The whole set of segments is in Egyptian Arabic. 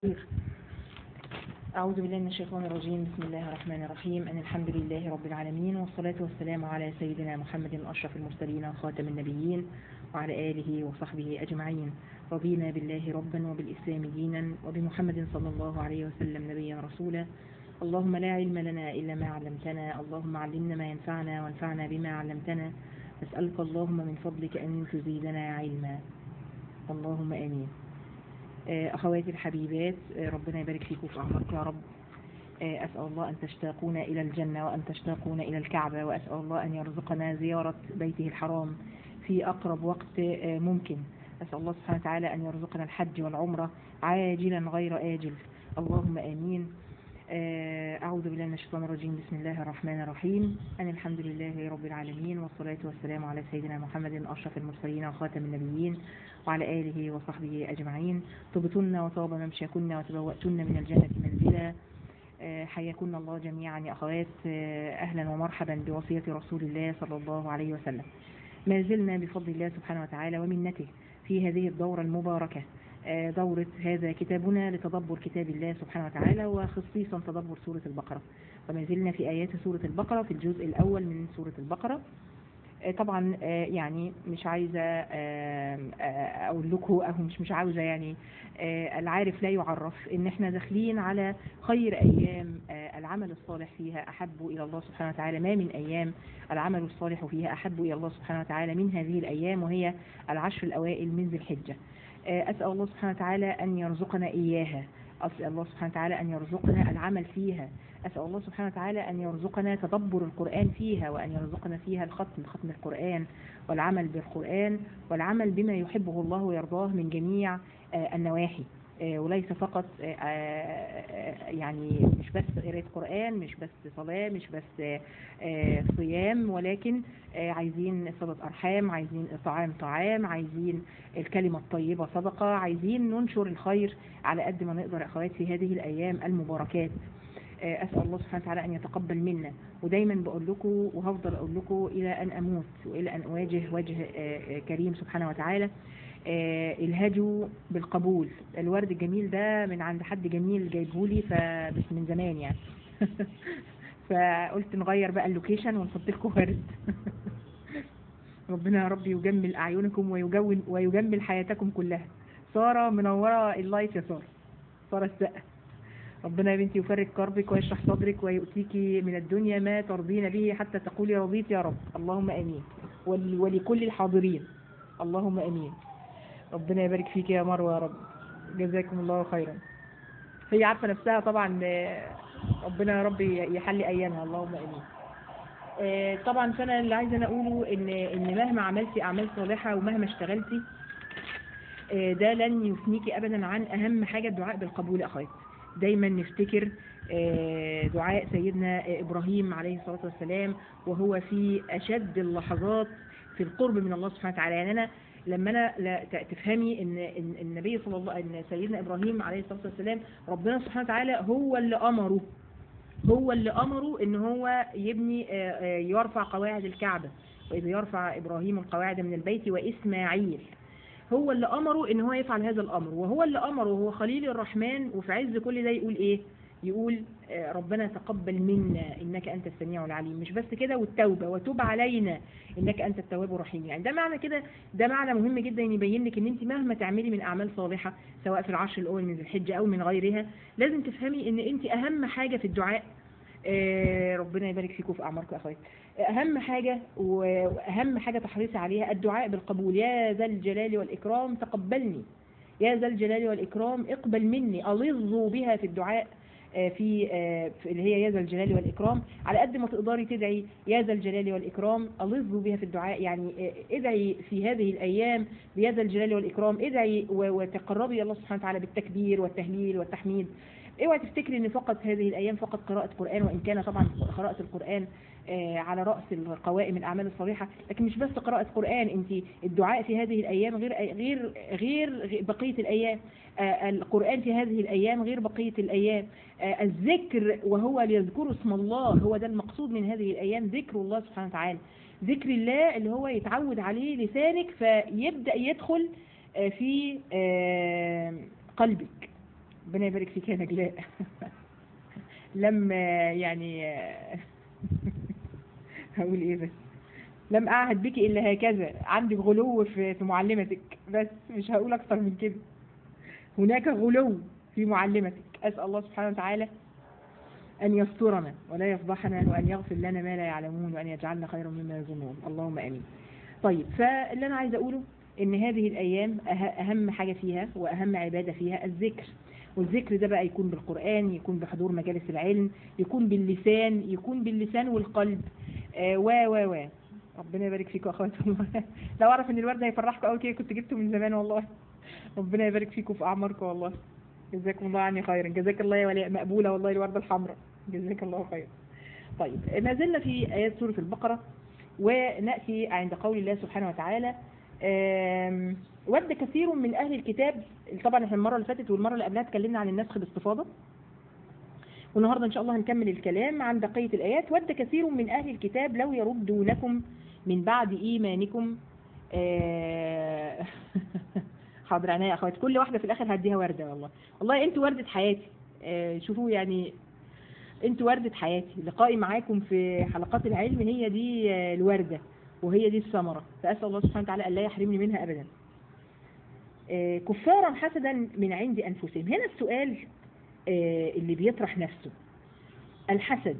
أعوذ بالله من الشيطان الرجيم بسم الله الرحمن الرحيم أن الحمد لله رب العالمين والصلاة والسلام على سيدنا محمد أشرف المرسلين خاتم النبيين وعلى آله وصحبه أجمعين رضينا بالله ربا وبالإسلام دينا وبمحمد صلى الله عليه وسلم نبيا رسولا اللهم لا علم لنا إلا ما علمتنا اللهم علمنا ما ينفعنا وانفعنا بما علمتنا نسألك اللهم من فضلك أن تزيدنا علما اللهم آمين أخواتي الحبيبات ربنا يبارك فيكم في أعماركم يا رب أسأل الله أن تشتاقون إلى الجنة وأن تشتاقون إلى الكعبة وأسأل الله أن يرزقنا زيارة بيته الحرام في أقرب وقت ممكن أسأل الله سبحانه وتعالى أن يرزقنا الحج والعمرة عاجلا غير آجل اللهم آمين أعوذ بالله من الشيطان الرجيم بسم الله الرحمن الرحيم أن الحمد لله رب العالمين والصلاة والسلام على سيدنا محمد أشرف المرسلين وخاتم النبيين وعلى آله وصحبه أجمعين طبتن وطاب ممشاكن وتبوأتن من الجنة منزلا حياكن الله جميعا يا أخوات أهلا ومرحبا بوصية رسول الله صلى الله عليه وسلم ما زلنا بفضل الله سبحانه وتعالى ومنته في هذه الدورة المباركة دورة هذا كتابنا لتدبر كتاب الله سبحانه وتعالى وخصيصا تدبر سورة البقرة وما زلنا في آيات سورة البقرة في الجزء الأول من سورة البقرة طبعا يعني مش عايزة أقول لكم أو مش مش عاوزة يعني العارف لا يعرف إن احنا داخلين على خير أيام العمل الصالح فيها أحب إلى الله سبحانه وتعالى ما من أيام العمل الصالح فيها أحب إلى الله سبحانه وتعالى من هذه الأيام وهي العشر الأوائل من ذي الحجة أسأل الله سبحانه وتعالى أن يرزقنا إياها أسأل الله سبحانه وتعالى أن يرزقنا العمل فيها أسأل الله سبحانه وتعالى أن يرزقنا تدبر القرآن فيها وأن يرزقنا فيها الختم ختم القرآن والعمل بالقرآن والعمل بما يحبه الله ويرضاه من جميع النواحي وليس فقط يعني مش بس قراءة قرآن مش بس صلاة مش بس صيام ولكن عايزين صلة أرحام عايزين إطعام طعام عايزين الكلمة الطيبة صدقة عايزين ننشر الخير على قد ما نقدر أخوات في هذه الأيام المباركات أسأل الله سبحانه وتعالى أن يتقبل منا ودايما بقول لكم وهفضل أقول لكم إلى أن أموت وإلى أن أواجه وجه كريم سبحانه وتعالى الهجوا بالقبول الورد الجميل ده من عند حد جميل جايبهولي فبس من زمان يعني فقلت نغير بقى اللوكيشن ونحط لكم ورد ربنا يا رب يجمل أعينكم ويجون ويجمل حياتكم كلها سارة منورة اللايف يا سارة سارة السقة ربنا يا بنتي يفرج كربك ويشرح صدرك ويؤتيك من الدنيا ما ترضين به حتى تقولي رضيت يا رب اللهم امين ولكل الحاضرين اللهم امين ربنا يبارك فيك يا مروه يا رب جزاكم الله خيرا هي عارفه نفسها طبعا ربنا يا رب يحلي ايامها اللهم امين طبعا فانا اللي عايزه انا اقوله ان ان مهما عملتي اعمال صالحه ومهما اشتغلتي ده لن يثنيكي ابدا عن اهم حاجه الدعاء بالقبول اخواتي دايما نفتكر دعاء سيدنا إبراهيم عليه الصلاة والسلام وهو في أشد اللحظات في القرب من الله سبحانه وتعالى يعني أنا لما أنا تفهمي إن النبي صلى الله إن سيدنا إبراهيم عليه الصلاة والسلام ربنا سبحانه وتعالى هو اللي أمره هو اللي أمره إن هو يبني يرفع قواعد الكعبة وإذا يرفع إبراهيم القواعد من البيت وإسماعيل هو اللي أمره إن هو يفعل هذا الأمر وهو اللي أمره هو خليل الرحمن وفي عز كل ده يقول إيه يقول ربنا تقبل منا إنك أنت السميع العليم مش بس كده والتوبة وتوب علينا إنك أنت التواب الرحيم يعني ده معنى كده ده معنى مهم جدا يبين لك إن أنت مهما تعملي من أعمال صالحة سواء في العشر الأول من الحجة أو من غيرها لازم تفهمي إن أنت أهم حاجة في الدعاء ربنا يبارك فيكم في أعماركم يا أخواتي أهم حاجة وأهم حاجة تحريصي عليها الدعاء بالقبول يا ذا الجلال والإكرام تقبلني يا ذا الجلال والإكرام اقبل مني ألظوا بها في الدعاء في اللي هي يا ذا الجلال والإكرام على قد ما تقدري تدعي يا ذا الجلال والإكرام ألظوا بها في الدعاء يعني ادعي في هذه الأيام بيا ذا الجلال والإكرام ادعي وتقربي إلى الله سبحانه وتعالى بالتكبير والتهليل والتحميد اوعي تفتكري ان فقط هذه الايام فقط قراءة قرآن وان كان طبعا قراءة القرآن على رأس القوائم الأعمال الصالحة لكن مش بس قراءة قرآن أنت الدعاء في هذه الأيام غير غير غير بقية الأيام القرآن في هذه الأيام غير بقية الأيام الذكر وهو ليذكروا اسم الله هو ده المقصود من هذه الأيام ذكر الله سبحانه وتعالى ذكر الله اللي هو يتعود عليه لسانك فيبدأ يدخل في قلبك ربنا يبارك فيك يا نجلاء لم يعني هقول ايه بس لم اعهد بك الا هكذا عندك غلو في في معلمتك بس مش هقول اكتر من كده هناك غلو في معلمتك اسال الله سبحانه وتعالى أن يسترنا ولا يفضحنا وأن يغفر لنا ما لا يعلمون وأن يجعلنا خيرا مما يظنون اللهم آمين طيب فاللي أنا عايزة أقوله إن هذه الأيام أه- أهم حاجة فيها وأهم عبادة فيها الذكر والذكر ده بقى يكون بالقرآن يكون بحضور مجالس العلم يكون باللسان يكون باللسان والقلب آه و و و ربنا يبارك فيكم يا اخواتي والله لو اعرف ان الورد هيفرحكم قوي كده كنت جبته من زمان والله ربنا يبارك فيكم في اعماركم والله جزاكم الله عني خيرا جزاك الله يا ولي مقبولة والله الوردة الحمراء جزاك الله خيرا طيب ما زلنا في آيات سورة البقرة ونأتي عند قول الله سبحانه وتعالى آم، ود كثير من أهل الكتاب طبعا احنا المرة اللي فاتت والمرة اللي قبلها اتكلمنا عن النسخ باستفاضة والنهاردة إن شاء الله هنكمل الكلام عن بقية الآيات ود كثير من أهل الكتاب لو يردونكم من بعد إيمانكم آه، حاضر عينيا يا اخواتي كل واحده في الاخر هديها ورده والله والله انتوا ورده حياتي آه، شوفوا يعني انتوا ورده حياتي لقائي معاكم في حلقات العلم هي دي آه، الورده وهي دي الثمره فاسال الله سبحانه وتعالى الا يحرمني منها ابدا آه، كفارا حسدا من عند انفسهم هنا السؤال آه، اللي بيطرح نفسه الحسد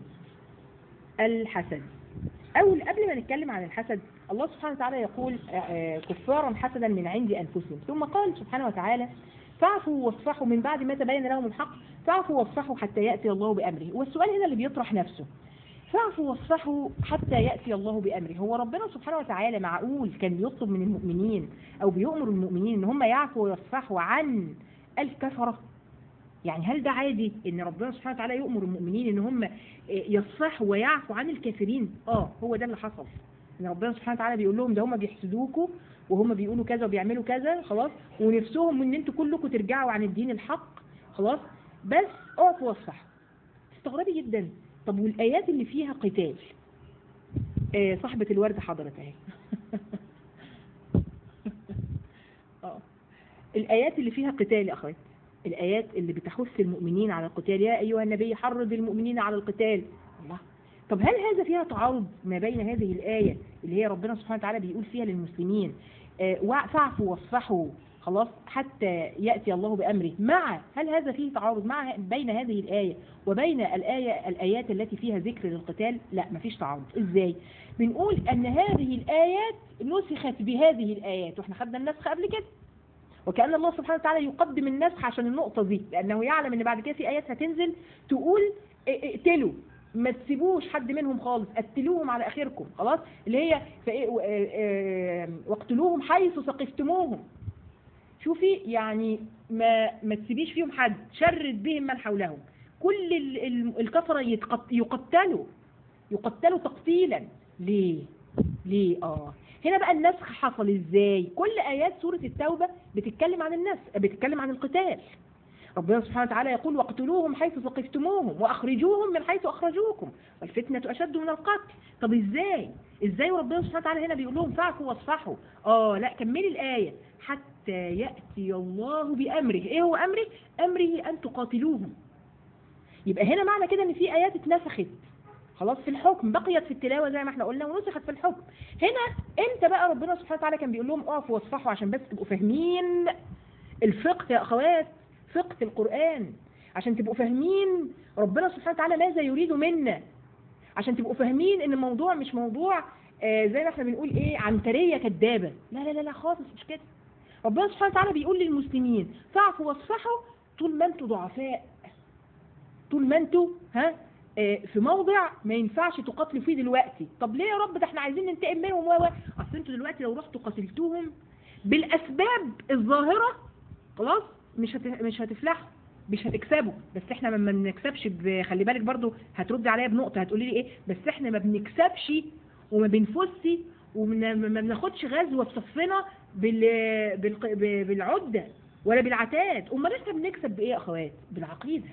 الحسد أو قبل ما نتكلم عن الحسد الله سبحانه وتعالى يقول آه، آه، كفارا حسدا من عند أنفسهم ثم قال سبحانه وتعالى فاعفوا واصفحوا من بعد ما تبين لهم الحق فاعفوا واصفحوا حتى يأتي الله بأمره والسؤال هنا اللي بيطرح نفسه فاعفوا واصفحوا حتى يأتي الله بأمره هو ربنا سبحانه وتعالى معقول كان بيطلب من المؤمنين أو بيؤمر المؤمنين إن هم يعفوا ويصفحوا عن الكفرة يعني هل ده عادي ان ربنا سبحانه وتعالى يؤمر المؤمنين ان هم يصفحوا ويعفوا عن الكافرين اه هو ده اللي حصل ان ربنا سبحانه وتعالى بيقول لهم ده هم بيحسدوكوا وهم بيقولوا كذا وبيعملوا كذا خلاص ونفسهم ان انتوا كلكم ترجعوا عن الدين الحق خلاص بس اقفوا واصفحوا تستغربي جدا طب والايات اللي فيها قتال آه صاحبة الورد حضرت اهي اه الايات اللي فيها قتال يا اخواتي الآيات اللي بتحث المؤمنين على القتال يا أيها النبي حرض المؤمنين على القتال الله طب هل هذا فيها تعارض ما بين هذه الآية اللي هي ربنا سبحانه وتعالى بيقول فيها للمسلمين آه، وع- فاعفوا واصفحوا خلاص حتى يأتي الله بأمره مع هل هذا فيه تعارض مع بين هذه الآية وبين الآية الآيات التي فيها ذكر للقتال لا مفيش تعارض إزاي بنقول أن هذه الآيات نسخت بهذه الآيات وإحنا خدنا النسخ قبل كده وكأن الله سبحانه وتعالى يقدم النسخ عشان النقطة دي لأنه يعلم أن بعد كده في آيات هتنزل تقول ا- اقتلوا ما تسيبوش حد منهم خالص قتلوهم على آخركم خلاص اللي هي فإيه- و- آه، آه، واقتلوهم حيث ثقفتموهم شوفي يعني ما ما تسيبيش فيهم حد شرد بهم من حولهم كل ال- ال- الكفرة يتقت- يقتلوا يقتلوا تقتيلا ليه ليه اه هنا بقى النسخ حصل ازاي كل ايات سورة التوبة بتتكلم عن النسخ بتتكلم عن القتال ربنا سبحانه وتعالى يقول واقتلوهم حيث ثقفتموهم واخرجوهم من حيث اخرجوكم والفتنة اشد من القتل طب ازاي ازاي وربنا سبحانه وتعالى هنا بيقول لهم فاعفوا واصفحوا اه لا كملي الايه حتى ياتي الله بامره ايه هو امره امره ان تقاتلوهم يبقى هنا معنى كده ان في ايات اتنسخت خلاص في الحكم بقيت في التلاوه زي ما احنا قلنا ونسخت في الحكم هنا امتى بقى ربنا سبحانه وتعالى كان بيقول لهم اقفوا واصفحوا عشان بس تبقوا فاهمين الفقه يا اخوات فقه القران عشان تبقوا فاهمين ربنا سبحانه وتعالى ماذا يريد منا عشان تبقوا فاهمين ان الموضوع مش موضوع آه زي ما احنا بنقول ايه عنتريه كدابه لا لا لا لا خالص مش كده ربنا سبحانه وتعالى بيقول للمسلمين فاعفوا واصفحوا طول ما انتوا ضعفاء طول ما انتوا ها آه، في موضع ما ينفعش تقاتلوا فيه دلوقتي طب ليه يا رب ده احنا عايزين ننتقم منهم و و اصل انتوا دلوقتي لو رحتوا قاتلتوهم بالاسباب الظاهره خلاص مش هت... مش هتفلحوا مش هتكسبوا بس احنا ما ما بنكسبش ب... خلي بالك برضو هتردي عليا بنقطه هتقولي لي ايه بس احنا ما بنكسبش وما بنفسي وما ما بناخدش غزوه في صفنا بال... بال... ب- بالعده ولا بالعتاد امال احنا بنكسب بايه يا اخوات بالعقيده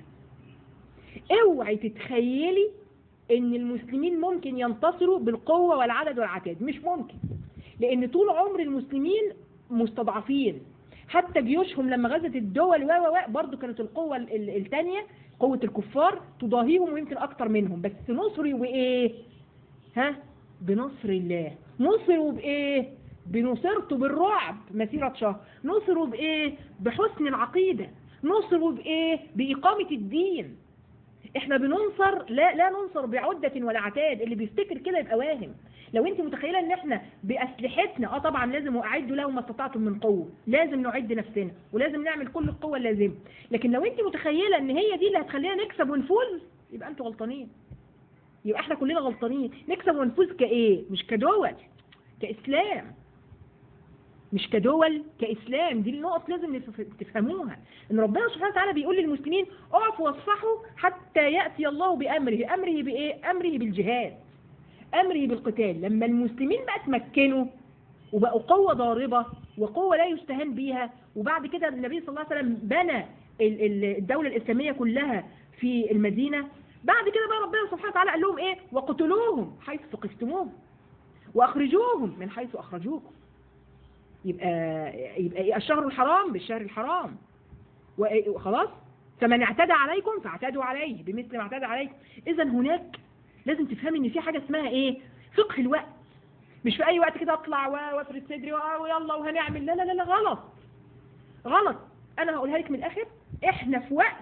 اوعي تتخيلي ان المسلمين ممكن ينتصروا بالقوة والعدد والعتاد مش ممكن لان طول عمر المسلمين مستضعفين حتى جيوشهم لما غزت الدول و و و برضه كانت القوة ال- ال- التانية قوة الكفار تضاهيهم ويمكن أكتر منهم بس نصروا بإيه؟ ها؟ بنصر الله نصروا بإيه؟ بنصرته بالرعب مسيرة شهر نصروا بإيه؟ بحسن العقيدة نصروا بإيه؟ بإقامة الدين احنا بننصر لا لا ننصر بعدة ولا عتاد اللي بيفتكر كده يبقى واهم لو انت متخيله ان احنا باسلحتنا اه طبعا لازم واعدوا له ما استطعتم من قوه لازم نعد نفسنا ولازم نعمل كل القوه اللازمه لكن لو انت متخيله ان هي دي اللي هتخلينا نكسب ونفوز يبقى انتوا غلطانين يبقى احنا كلنا غلطانين نكسب ونفوز كايه مش كدول كاسلام مش كدول كإسلام دي النقط لازم نف- تفهموها ان ربنا سبحانه وتعالى بيقول للمسلمين اعفوا واصفحوا حتى يأتي الله بأمره أمره بإيه؟ أمره بالجهاد أمره بالقتال لما المسلمين بقى تمكنوا وبقوا قوة ضاربة وقوة لا يستهان بيها وبعد كده النبي صلى الله عليه وسلم بنى ال- ال- الدولة الإسلامية كلها في المدينة بعد كده بقى ربنا سبحانه وتعالى قال لهم ايه وقتلوهم حيث ثقفتموهم واخرجوهم من حيث اخرجوكم يبقى يبقى ايه الشهر الحرام بالشهر الحرام وإيه- وخلاص فمن اعتدى عليكم فاعتدوا عليه بمثل ما اعتدى عليكم اذا هناك لازم تفهمي ان في حاجه اسمها ايه فقه الوقت مش في اي وقت كده اطلع و- وافرد صدري و- ويلا وهنعمل لا لا لا لا غلط غلط انا هقولها لك من الاخر احنا في وقت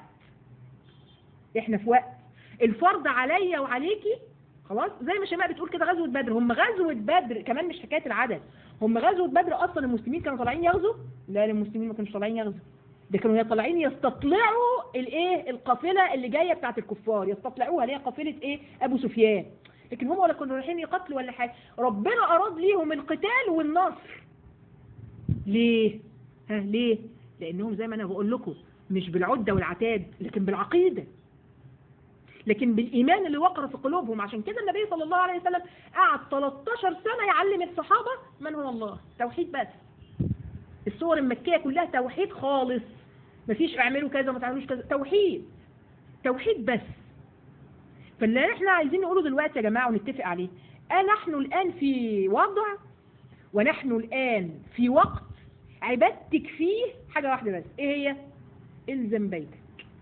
احنا في وقت الفرض عليا وعليكي خلاص زي ما شيماء بتقول كده غزوه بدر هم غزوه بدر كمان مش حكايه العدد هم غزوه بدر اصلا المسلمين كانوا طالعين يغزوا لا المسلمين ما كانوش طالعين يغزوا ده كانوا طالعين يستطلعوا الايه القافله اللي جايه بتاعت الكفار يستطلعوها اللي هي قافله ايه ابو سفيان لكن هم ولا كانوا رايحين يقتلوا ولا حاجه ربنا اراد ليهم القتال والنصر ليه ها ليه لانهم زي ما انا بقول لكم مش بالعده والعتاد لكن بالعقيده لكن بالإيمان اللي وقر في قلوبهم عشان كده النبي صلى الله عليه وسلم قعد 13 سنة يعلم الصحابة من هو الله توحيد بس الصور المكية كلها توحيد خالص مفيش اعملوا كذا وما تعملوش كذا توحيد توحيد بس فاللي احنا عايزين نقوله دلوقتي يا جماعة ونتفق عليه آه نحن الآن في وضع ونحن الآن في وقت عبادتك فيه حاجة واحدة بس ايه هي الزم بيتك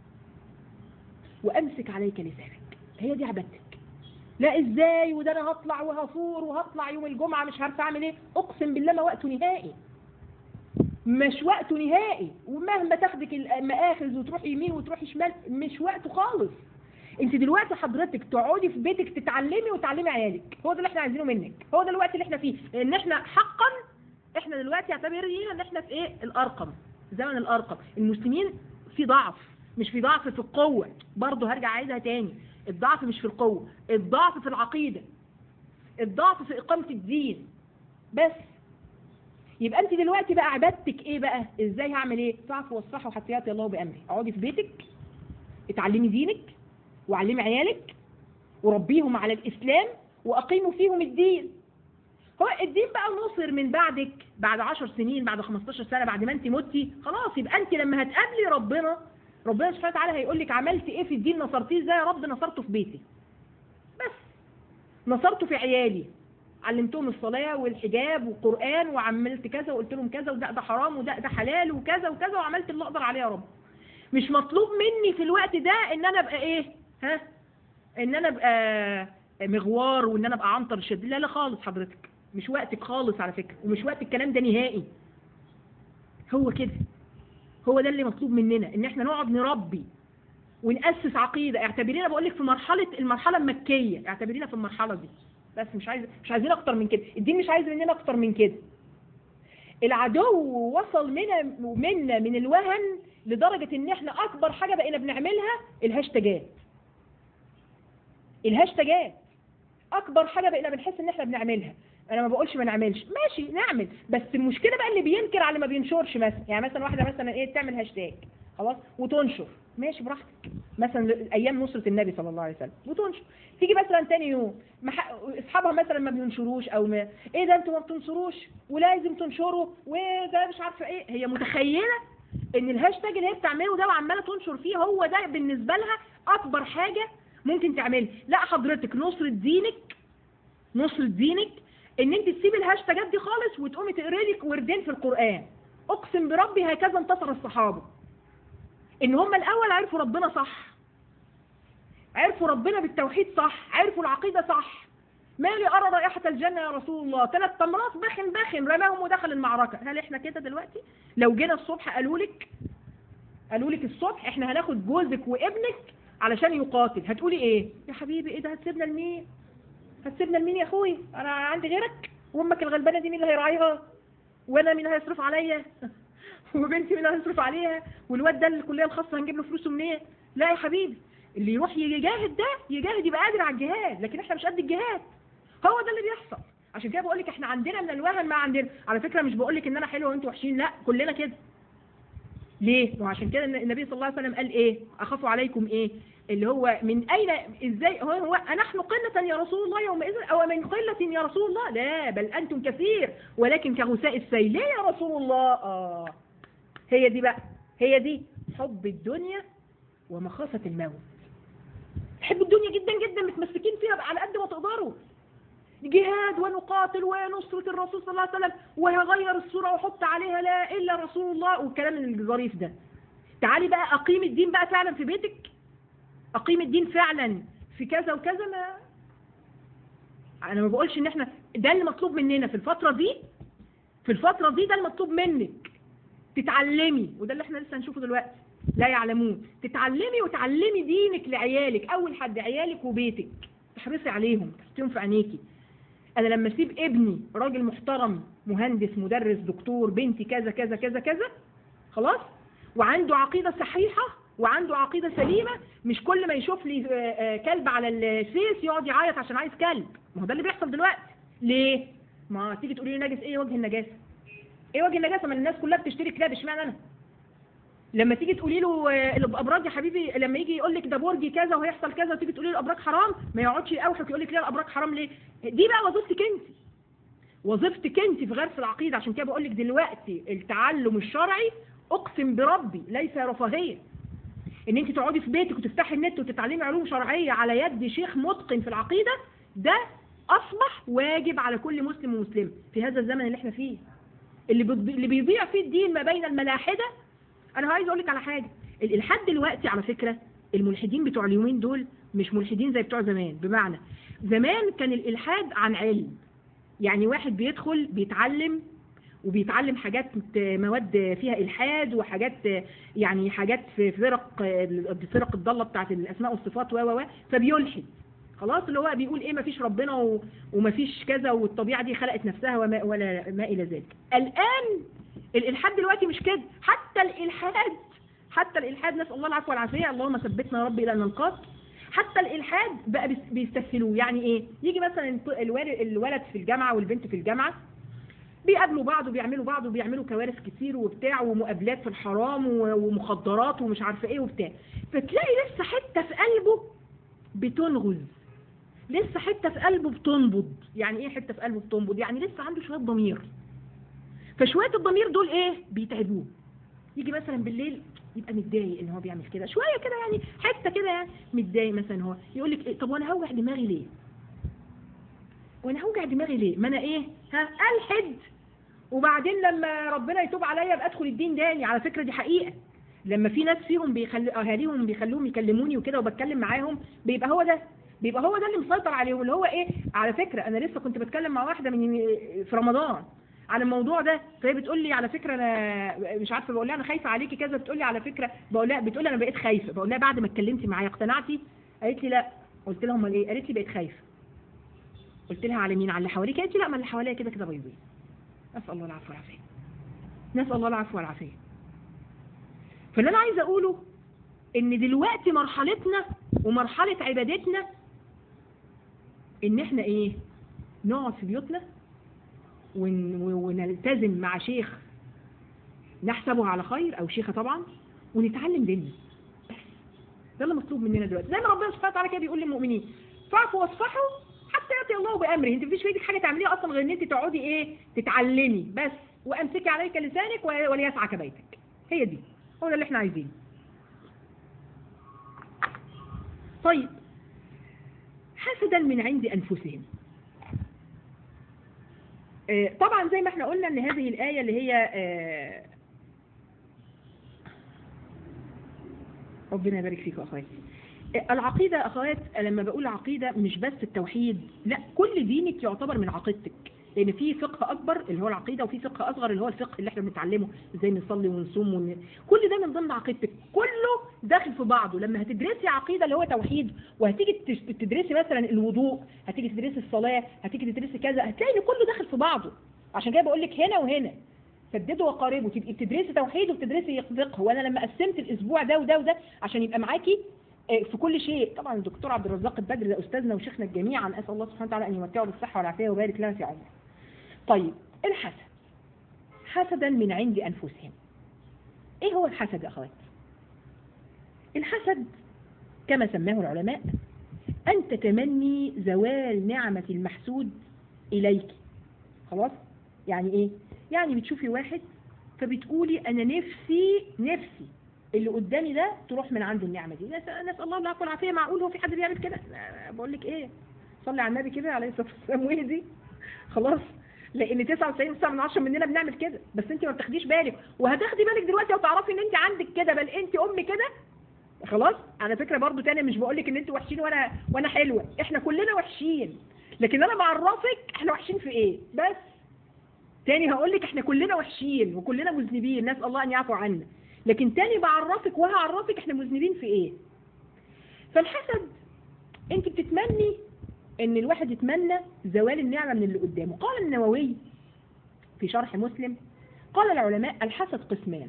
وامسك عليك لسانك هي دي عبادتك لا ازاي وده انا هطلع وهفور وهطلع يوم الجمعة مش عارفه اعمل ايه اقسم بالله ما وقته نهائي مش وقته نهائي ومهما تاخدك المآخذ وتروح يمين وتروح شمال مش وقته خالص انت دلوقتي حضرتك تقعدي في بيتك تتعلمي وتعلمي عيالك هو ده اللي احنا عايزينه منك هو ده الوقت اللي احنا فيه لان احنا حقا احنا دلوقتي اعتبرينا ان احنا في ايه الارقم زمن الارقم المسلمين في ضعف مش في ضعف في القوة برضه هرجع عايزها تاني الضعف مش في القوة الضعف في العقيدة الضعف في إقامة الدين بس يبقى انت دلوقتي بقى عبادتك ايه بقى ازاي هعمل ايه فاعفوا واصفحوا حتى ياتي الله بامره اقعدي في بيتك اتعلمي دينك وعلمي عيالك وربيهم على الاسلام واقيموا فيهم الدين هو الدين بقى نصر من بعدك بعد 10 سنين بعد 15 سنه بعد ما انت متي خلاص يبقى انت لما هتقابلي ربنا ربنا سبحانه وتعالى هيقول لك عملت ايه في الدين نصرتيه ازاي يا رب نصرته في بيتي بس نصرته في عيالي علمتهم الصلاة والحجاب والقرآن وعملت كذا وقلت لهم كذا وده ده حرام وده ده حلال وكذا وكذا وعملت اللي اقدر عليه يا رب مش مطلوب مني في الوقت ده ان انا ابقى ايه ها ان انا ابقى مغوار وان انا ابقى عنتر الشديد لا لا خالص حضرتك مش وقتك خالص على فكرة ومش وقت الكلام ده نهائي هو كده هو ده اللي مطلوب مننا ان احنا نقعد نربي ونأسس عقيدة اعتبرينا بقول لك في مرحلة المرحلة المكية اعتبرينا في المرحلة دي بس مش عايز مش عايزين اكتر من كده الدين مش عايز مننا اكتر من كده العدو وصل منا منا من الوهن لدرجة ان احنا اكبر حاجة بقينا بنعملها الهاشتاجات الهاشتاجات اكبر حاجة بقينا بنحس ان احنا بنعملها انا ما بقولش ما نعملش ماشي نعمل بس المشكلة بقى اللي بينكر على اللي ما بينشرش مثلا يعني مثلا واحدة مثلا ايه تعمل هاشتاج خلاص وتنشر ماشي براحتك مثلا ايام نصرة النبي صلى الله عليه وسلم وتنشر تيجي مثلا تاني يوم مح... اصحابها مثلا ما بينشروش او ما... ايه ده انتوا ما بتنشروش ولازم تنشروا وده مش عارفه ايه هي متخيله ان الهاشتاج اللي هي بتعمله ده وعماله تنشر فيه هو ده بالنسبه لها اكبر حاجه ممكن تعملها لا حضرتك نصرة دينك نصرة دينك ان انت تسيبي الهاشتاجات دي خالص وتقومي تقري لك وردين في القران اقسم بربي هكذا انتصر الصحابه ان هم الاول عرفوا ربنا صح عرفوا ربنا بالتوحيد صح عرفوا العقيده صح ما لي ارى رائحه الجنه يا رسول الله ثلاث تمرات بخن بخن رماهم ودخل المعركه هل احنا كده دلوقتي لو جينا الصبح قالوا لك قالوا لك الصبح احنا هناخد جوزك وابنك علشان يقاتل هتقولي ايه يا حبيبي ايه ده هتسيبنا لمين هتسيبنا لمين يا اخوي انا عندي غيرك وامك الغلبانه دي مين اللي هيراعيها وانا مين هيصرف عليا وبنتي مين اللي هيصرف عليها والواد ده الكليه الخاصه هنجيب له فلوسه منين لا يا حبيبي اللي يروح يجاهد ده يجاهد يبقى قادر على الجهاد لكن احنا مش قد الجهاد هو ده اللي بيحصل عشان كده بقول لك احنا عندنا من الوهن ما عندنا على فكره مش بقول لك ان انا حلوه وانتوا وحشين لا كلنا كده ليه وعشان كده النبي صلى الله عليه وسلم قال ايه اخاف عليكم ايه اللي هو من اين ازاي هو, هو نحن قلة يا رسول الله يومئذ او من قلة يا رسول الله لا بل انتم كثير ولكن كغثاء السيل ليه يا رسول الله اه هي دي بقى هي دي حب الدنيا ومخافة الموت تحب الدنيا جدا جدا متمسكين فيها على قد ما تقدروا جهاد ونقاتل ونصرة الرسول صلى الله عليه وسلم وهغير الصورة وحط عليها لا إلا رسول الله والكلام الظريف ده تعالي بقى أقيم الدين بقى فعلا في بيتك أقيم الدين فعلا في كذا وكذا ما أنا ما بقولش إن إحنا ده اللي مطلوب مننا في الفترة دي في الفترة دي ده المطلوب منك تتعلمي وده اللي احنا لسه هنشوفه دلوقتي لا يعلمون تتعلمي وتعلمي دينك لعيالك أول حد عيالك وبيتك تحرصي عليهم تحطيهم في عينيكي انا لما اسيب ابني راجل محترم مهندس مدرس دكتور بنتي كذا كذا كذا كذا خلاص وعنده عقيده صحيحه وعنده عقيده سليمه مش كل ما يشوف لي كلب على الفيس يقعد يعيط عشان عايز كلب ما هو ده اللي بيحصل دلوقتي ليه ما تيجي تقولي لي نجس ايه وجه النجاسه ايه وجه النجاسه ما الناس كلها بتشتري كلاب اشمعنى انا لما تيجي تقولي له الابراج يا حبيبي لما يجي يقول لك ده برج كذا وهيحصل كذا وتيجي تقولي له الابراج حرام ما يقعدش يقوحك يقول لك ليه الابراج حرام ليه دي بقى وظيفتك انت وظيفتك انت في غرس العقيده عشان كده بقول لك دلوقتي التعلم الشرعي اقسم بربي ليس رفاهيه ان انت تقعدي في بيتك وتفتحي النت وتتعلمي علوم شرعيه على يد شيخ متقن في العقيده ده اصبح واجب على كل مسلم ومسلمه في هذا الزمن اللي احنا فيه اللي اللي بيضيع فيه الدين ما بين الملاحده انا عايز اقول لك على حاجه الالحاد دلوقتي على فكره الملحدين بتوع اليومين دول مش ملحدين زي بتوع زمان بمعنى زمان كان الالحاد عن علم يعني واحد بيدخل بيتعلم وبيتعلم حاجات مواد فيها الحاد وحاجات يعني حاجات في فرق فرق الضاله بتاعت الاسماء والصفات و و فبيلحد خلاص اللي هو بيقول ايه مفيش ربنا و... ومفيش كذا والطبيعه دي خلقت نفسها وما ولا ما الى ذلك الان الالحاد دلوقتي مش كده حتى الالحاد حتى الالحاد نسال الله العفو والعافيه اللهم ثبتنا يا رب الى ان نلقاك حتى الالحاد بقى بيستسهلوه يعني ايه يجي مثلا الولد في الجامعه والبنت في الجامعه بيقابلوا بعض وبيعملوا بعض وبيعملوا كوارث كتير وبتاع ومقابلات في الحرام ومخدرات ومش عارفه ايه وبتاع فتلاقي لسه حته في قلبه بتنغز لسه حته في قلبه بتنبض يعني ايه حته في قلبه بتنبض يعني لسه عنده شويه ضمير فشويه الضمير دول ايه بيتعبوه يجي مثلا بالليل يبقى متضايق ان هو بيعمل كده شويه كده يعني حته كده يعني متضايق مثلا هو يقول لك إيه طب وانا هوجع دماغي ليه وانا هوجع دماغي ليه ما انا ايه ها الحد وبعدين لما ربنا يتوب عليا ابقى ادخل الدين تاني على فكره دي حقيقه لما في ناس فيهم بيخلوا اهاليهم بيخلوهم يكلموني وكده وبتكلم معاهم بيبقى هو ده بيبقى هو ده اللي مسيطر عليهم اللي هو ايه على فكره انا لسه كنت بتكلم مع واحده من في رمضان عن الموضوع ده فهي بتقول لي على فكره انا مش عارفه بقول لها انا خايفه عليكي كذا بتقول لي على فكره بقول لها بتقول لي انا بقيت خايفه بقول لها بعد ما اتكلمتي معايا اقتنعتي قالت لي لا قلت لها امال ايه قالت لي بقيت خايفه قلت لها على مين على اللي حواليك قالت لي لا ما اللي حواليا كده كده بيضين نسال الله العفو والعافيه نسال الله العفو والعافيه فاللي انا عايزه اقوله ان دلوقتي مرحلتنا ومرحله عبادتنا ان احنا ايه نقعد في بيوتنا ونلتزم مع شيخ نحسبه على خير او شيخه طبعا ونتعلم ديننا بس ده اللي مطلوب مننا دلوقتي زي ما ربنا سبحانه وتعالى كده بيقول للمؤمنين فاعفوا واصفحوا حتى ياتي الله بامره انت مفيش في ايدك حاجه تعمليها اصلا غير ان انت تقعدي ايه تتعلمي بس وامسكي عليك لسانك وليسعك بيتك هي دي هو ده اللي احنا عايزينه طيب حسدا من عند انفسهم طبعا زي ما احنا قلنا ان هذه الآية اللي هي ربنا يبارك فيك يا اخواتي العقيدة اخوات لما بقول عقيدة مش بس التوحيد لا كل دينك يعتبر من عقيدتك لان في فقه اكبر اللي هو العقيدة وفي فقه اصغر اللي هو الفقه اللي احنا بنتعلمه ازاي نصلي ونصوم ون... كل ده من ضمن عقيدتك كله داخل في بعضه لما هتدرسي عقيدة اللي هو توحيد وهتيجي تش- تدرسي مثلا الوضوء هتيجي تدرسي الصلاة هتيجي تدرسي كذا هتلاقي ان كله داخل في بعضه عشان كده بقول لك هنا وهنا سددوا وقاربوا تبقي بتدرسي توحيد وبتدرسي فقه وانا لما قسمت الاسبوع ده وده وده عشان يبقى معاكي آه، في كل شيء طبعا الدكتور عبد الرزاق البدري ده استاذنا وشيخنا جميعا اسال الله سبحانه وتعالى ان يمتعه بالصحه والعافيه ويبارك لنا في عمره. طيب الحسد حسدا من عند انفسهم. ايه هو الحسد يا اخوات؟ الحسد كما سماه العلماء ان تتمني زوال نعمه المحسود اليك. خلاص؟ يعني ايه؟ يعني بتشوفي واحد فبتقولي انا نفسي نفسي اللي قدامي ده تروح من عنده النعمه دي نسال نسأل الله العفو والعافيه معقول هو في حد بيعمل كده أنا بقول لك ايه صلي على النبي كده عليه الصلاه والسلام واهدي خلاص لان 99 9 من 10 مننا بنعمل كده بس انت ما بتاخديش بالك وهتاخدي بالك دلوقتي وتعرفي ان انت عندك كده بل انت ام كده خلاص على فكره برضو تاني مش بقول لك ان انت وحشين وانا وانا حلوه احنا كلنا وحشين لكن انا بعرفك احنا وحشين في ايه بس تاني هقول لك احنا كلنا وحشين وكلنا مذنبين نسال الله ان يعفو عنا لكن تاني بعرفك وهعرفك احنا مذنبين في ايه فالحسد انت بتتمني ان الواحد يتمنى زوال النعمة من اللي قدامه قال النووي في شرح مسلم قال العلماء الحسد قسمان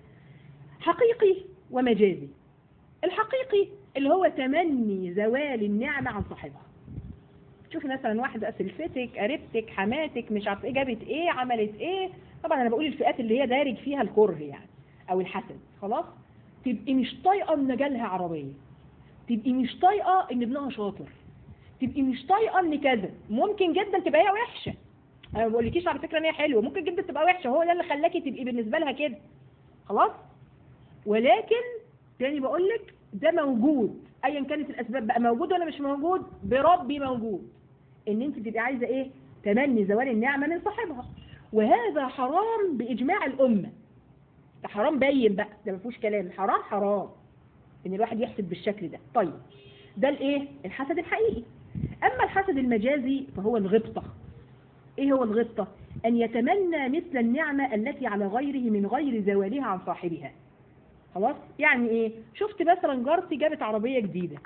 حقيقي ومجازي الحقيقي اللي هو تمني زوال النعمة عن صاحبها تشوفي مثلا واحدة سلفتك قريبتك حماتك مش عارفه ايه جابت ايه عملت ايه طبعا انا بقول الفئات اللي هي دارج فيها الكره يعني او الحسد خلاص تبقي مش طايقه ان جالها عربيه تبقي مش طايقه ان ابنها شاطر تبقي مش طايقه ان كذا ممكن جدا تبقى هي وحشه انا ما بقولكيش على فكره ان هي حلوه ممكن جدا تبقى وحشه هو ده اللي خلاكي تبقي بالنسبه لها كده خلاص ولكن تاني بقول لك ده موجود ايا كانت الاسباب بقى موجود ولا مش موجود بربي موجود ان انت تبقي عايزه ايه تمني زوال النعمه من صاحبها وهذا حرام باجماع الامه ده حرام باين بقى ده ما فيهوش كلام حرام حرام ان الواحد يحسد بالشكل ده طيب ده الايه الحسد الحقيقي اما الحسد المجازي فهو الغبطه ايه هو الغبطه ان يتمنى مثل النعمه التي على غيره من غير زوالها عن صاحبها خلاص يعني ايه شفت مثلا جارتي جابت عربيه جديده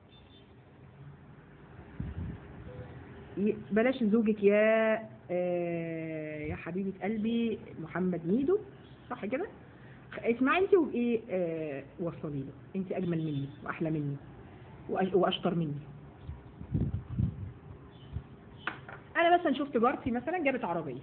ي- بلاش زوجك يا آه يا حبيبه قلبي محمد ميدو صح كده اسمعي انت وابقي آه وصلي له انت اجمل مني واحلى مني وأ- واشطر مني انا مثلا شفت جارتي مثلا جابت عربيه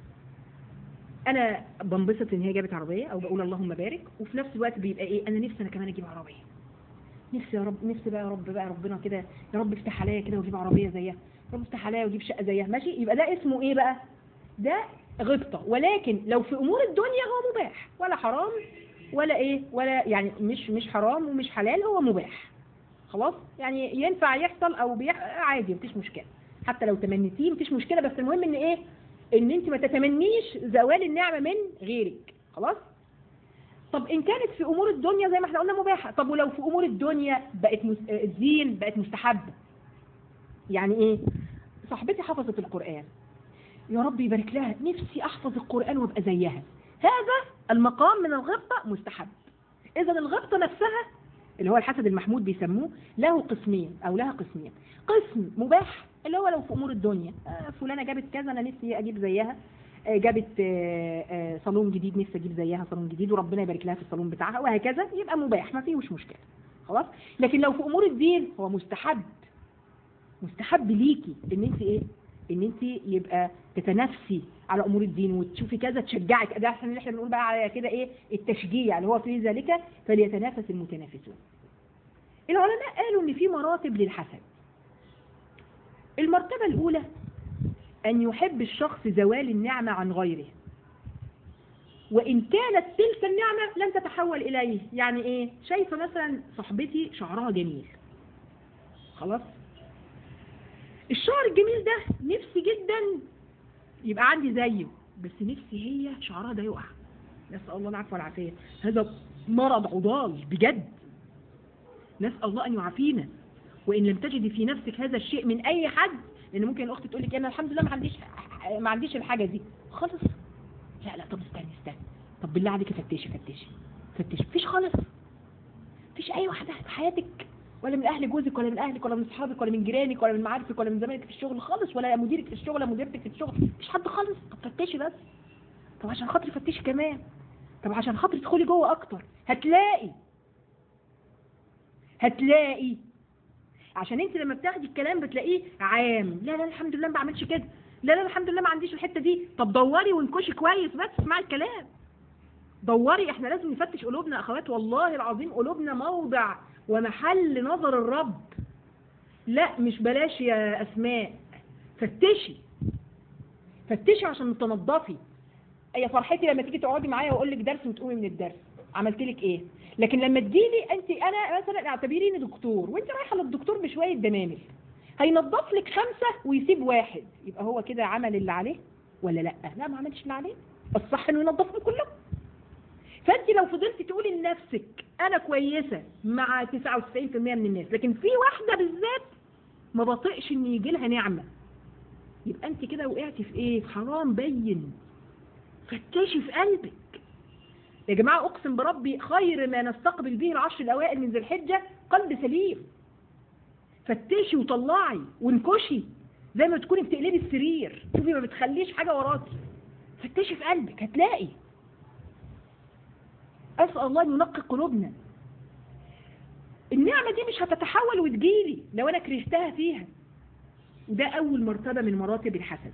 انا بنبسط ان هي جابت عربيه او بقول اللهم بارك وفي نفس الوقت بيبقى ايه انا نفسي انا كمان اجيب عربيه نفسي يا رب نفسي بقى يا رب بقى ربنا كده يا رب افتح عليا كده واجيب عربيه زيها يا رب افتح عليا واجيب شقه زيها ماشي يبقى ده اسمه ايه بقى ده غبطه ولكن لو في امور الدنيا هو مباح ولا حرام ولا ايه ولا يعني مش مش حرام ومش حلال هو مباح خلاص يعني ينفع يحصل او بيح... عادي مفيش مشكله حتى لو تمنيتيه مفيش مشكله بس المهم ان ايه ان انت ما تتمنيش زوال النعمه من غيرك خلاص طب ان كانت في امور الدنيا زي ما احنا قلنا مباحه طب ولو في امور الدنيا بقت مس... آه، الدين بقت مستحبه يعني ايه صاحبتي حفظت القران يا رب يبارك لها نفسي احفظ القران وابقى زيها هذا المقام من الغبطه مستحب اذا الغبطه نفسها اللي هو الحسد المحمود بيسموه له قسمين او لها قسمين قسم مباح اللي هو لو في امور الدنيا آه، فلانه جابت كذا انا نفسي اجيب زيها آه، جابت آه، آه، صالون جديد نفسي اجيب زيها صالون جديد وربنا يبارك لها في الصالون بتاعها وهكذا يبقى مباح ما فيهوش مشكله خلاص لكن لو في امور الدين هو مستحب مستحب ليكي ان انت ايه ان انت يبقى تتنافسي على امور الدين وتشوفي كذا تشجعك ده احنا اللي احنا بنقول بقى على كده ايه التشجيع اللي هو في ذلك فليتنافس المتنافسون العلماء قالوا ان في مراتب للحسد المرتبة الأولى أن يحب الشخص زوال النعمة عن غيره وإن كانت تلك النعمة لن تتحول إليه يعني إيه شايفة مثلا صاحبتي شعرها جميل خلاص الشعر الجميل ده نفسي جدا يبقى عندي زيه بس نفسي هي شعرها ده يقع نسأل الله العفو والعافية هذا مرض عضال بجد نسال الله ان يعافينا وان لم تجدي في نفسك هذا الشيء من اي حد لان ممكن الاخت تقول لك انا الحمد لله ما عنديش ما عنديش الحاجه دي خالص لا لا طب استني استني طب بالله عليك فتشي فتشي فتشي مفيش خالص مفيش اي واحده في حياتك ولا من اهل جوزك ولا من اهلك ولا من اصحابك ولا من جيرانك ولا من معارفك ولا من زمايلك في الشغل خالص ولا مديرك في الشغل ولا مديرتك في الشغل مفيش حد خالص طب فتشي بس طب عشان خاطري فتشي كمان طب عشان خاطري تدخلي جوه اكتر هتلاقي هتلاقي عشان انت لما بتاخدي الكلام بتلاقيه عام لا لا الحمد لله ما بعملش كده لا لا الحمد لله ما عنديش الحته دي طب دوري وانكشي كويس بس اسمعي الكلام دوري احنا لازم نفتش قلوبنا يا اخوات والله العظيم قلوبنا موضع ومحل نظر الرب لا مش بلاش يا اسماء فتشي فتشي عشان تنضفي يا فرحتي لما تيجي تقعدي معايا واقول لك درس وتقومي من الدرس عملت لك ايه لكن لما تجيلي انت انا مثلا اعتبريني دكتور وانت رايحه للدكتور بشويه دمامل هينظف لك خمسه ويسيب واحد يبقى هو كده عمل اللي عليه ولا لا لا ما عملش اللي عليه الصح انه ينظفهم كلهم فانت لو فضلتي تقولي لنفسك انا كويسه مع 99% من الناس لكن في واحده بالذات ما بطيقش ان يجي لها نعمه يبقى انت كده وقعتي في ايه في حرام بين فتشي في قلبك يا جماعة أقسم بربي خير ما نستقبل به العشر الأوائل من ذي الحجة قلب سليم فتشي وطلعي وانكشي زي ما تكوني بتقلبي السرير شوفي ما بتخليش حاجة وراكي فتشي في قلبك هتلاقي أسأل الله أن ينقي قلوبنا النعمة دي مش هتتحول وتجيلي لو أنا كرهتها فيها وده أول مرتبة من مراتب الحسد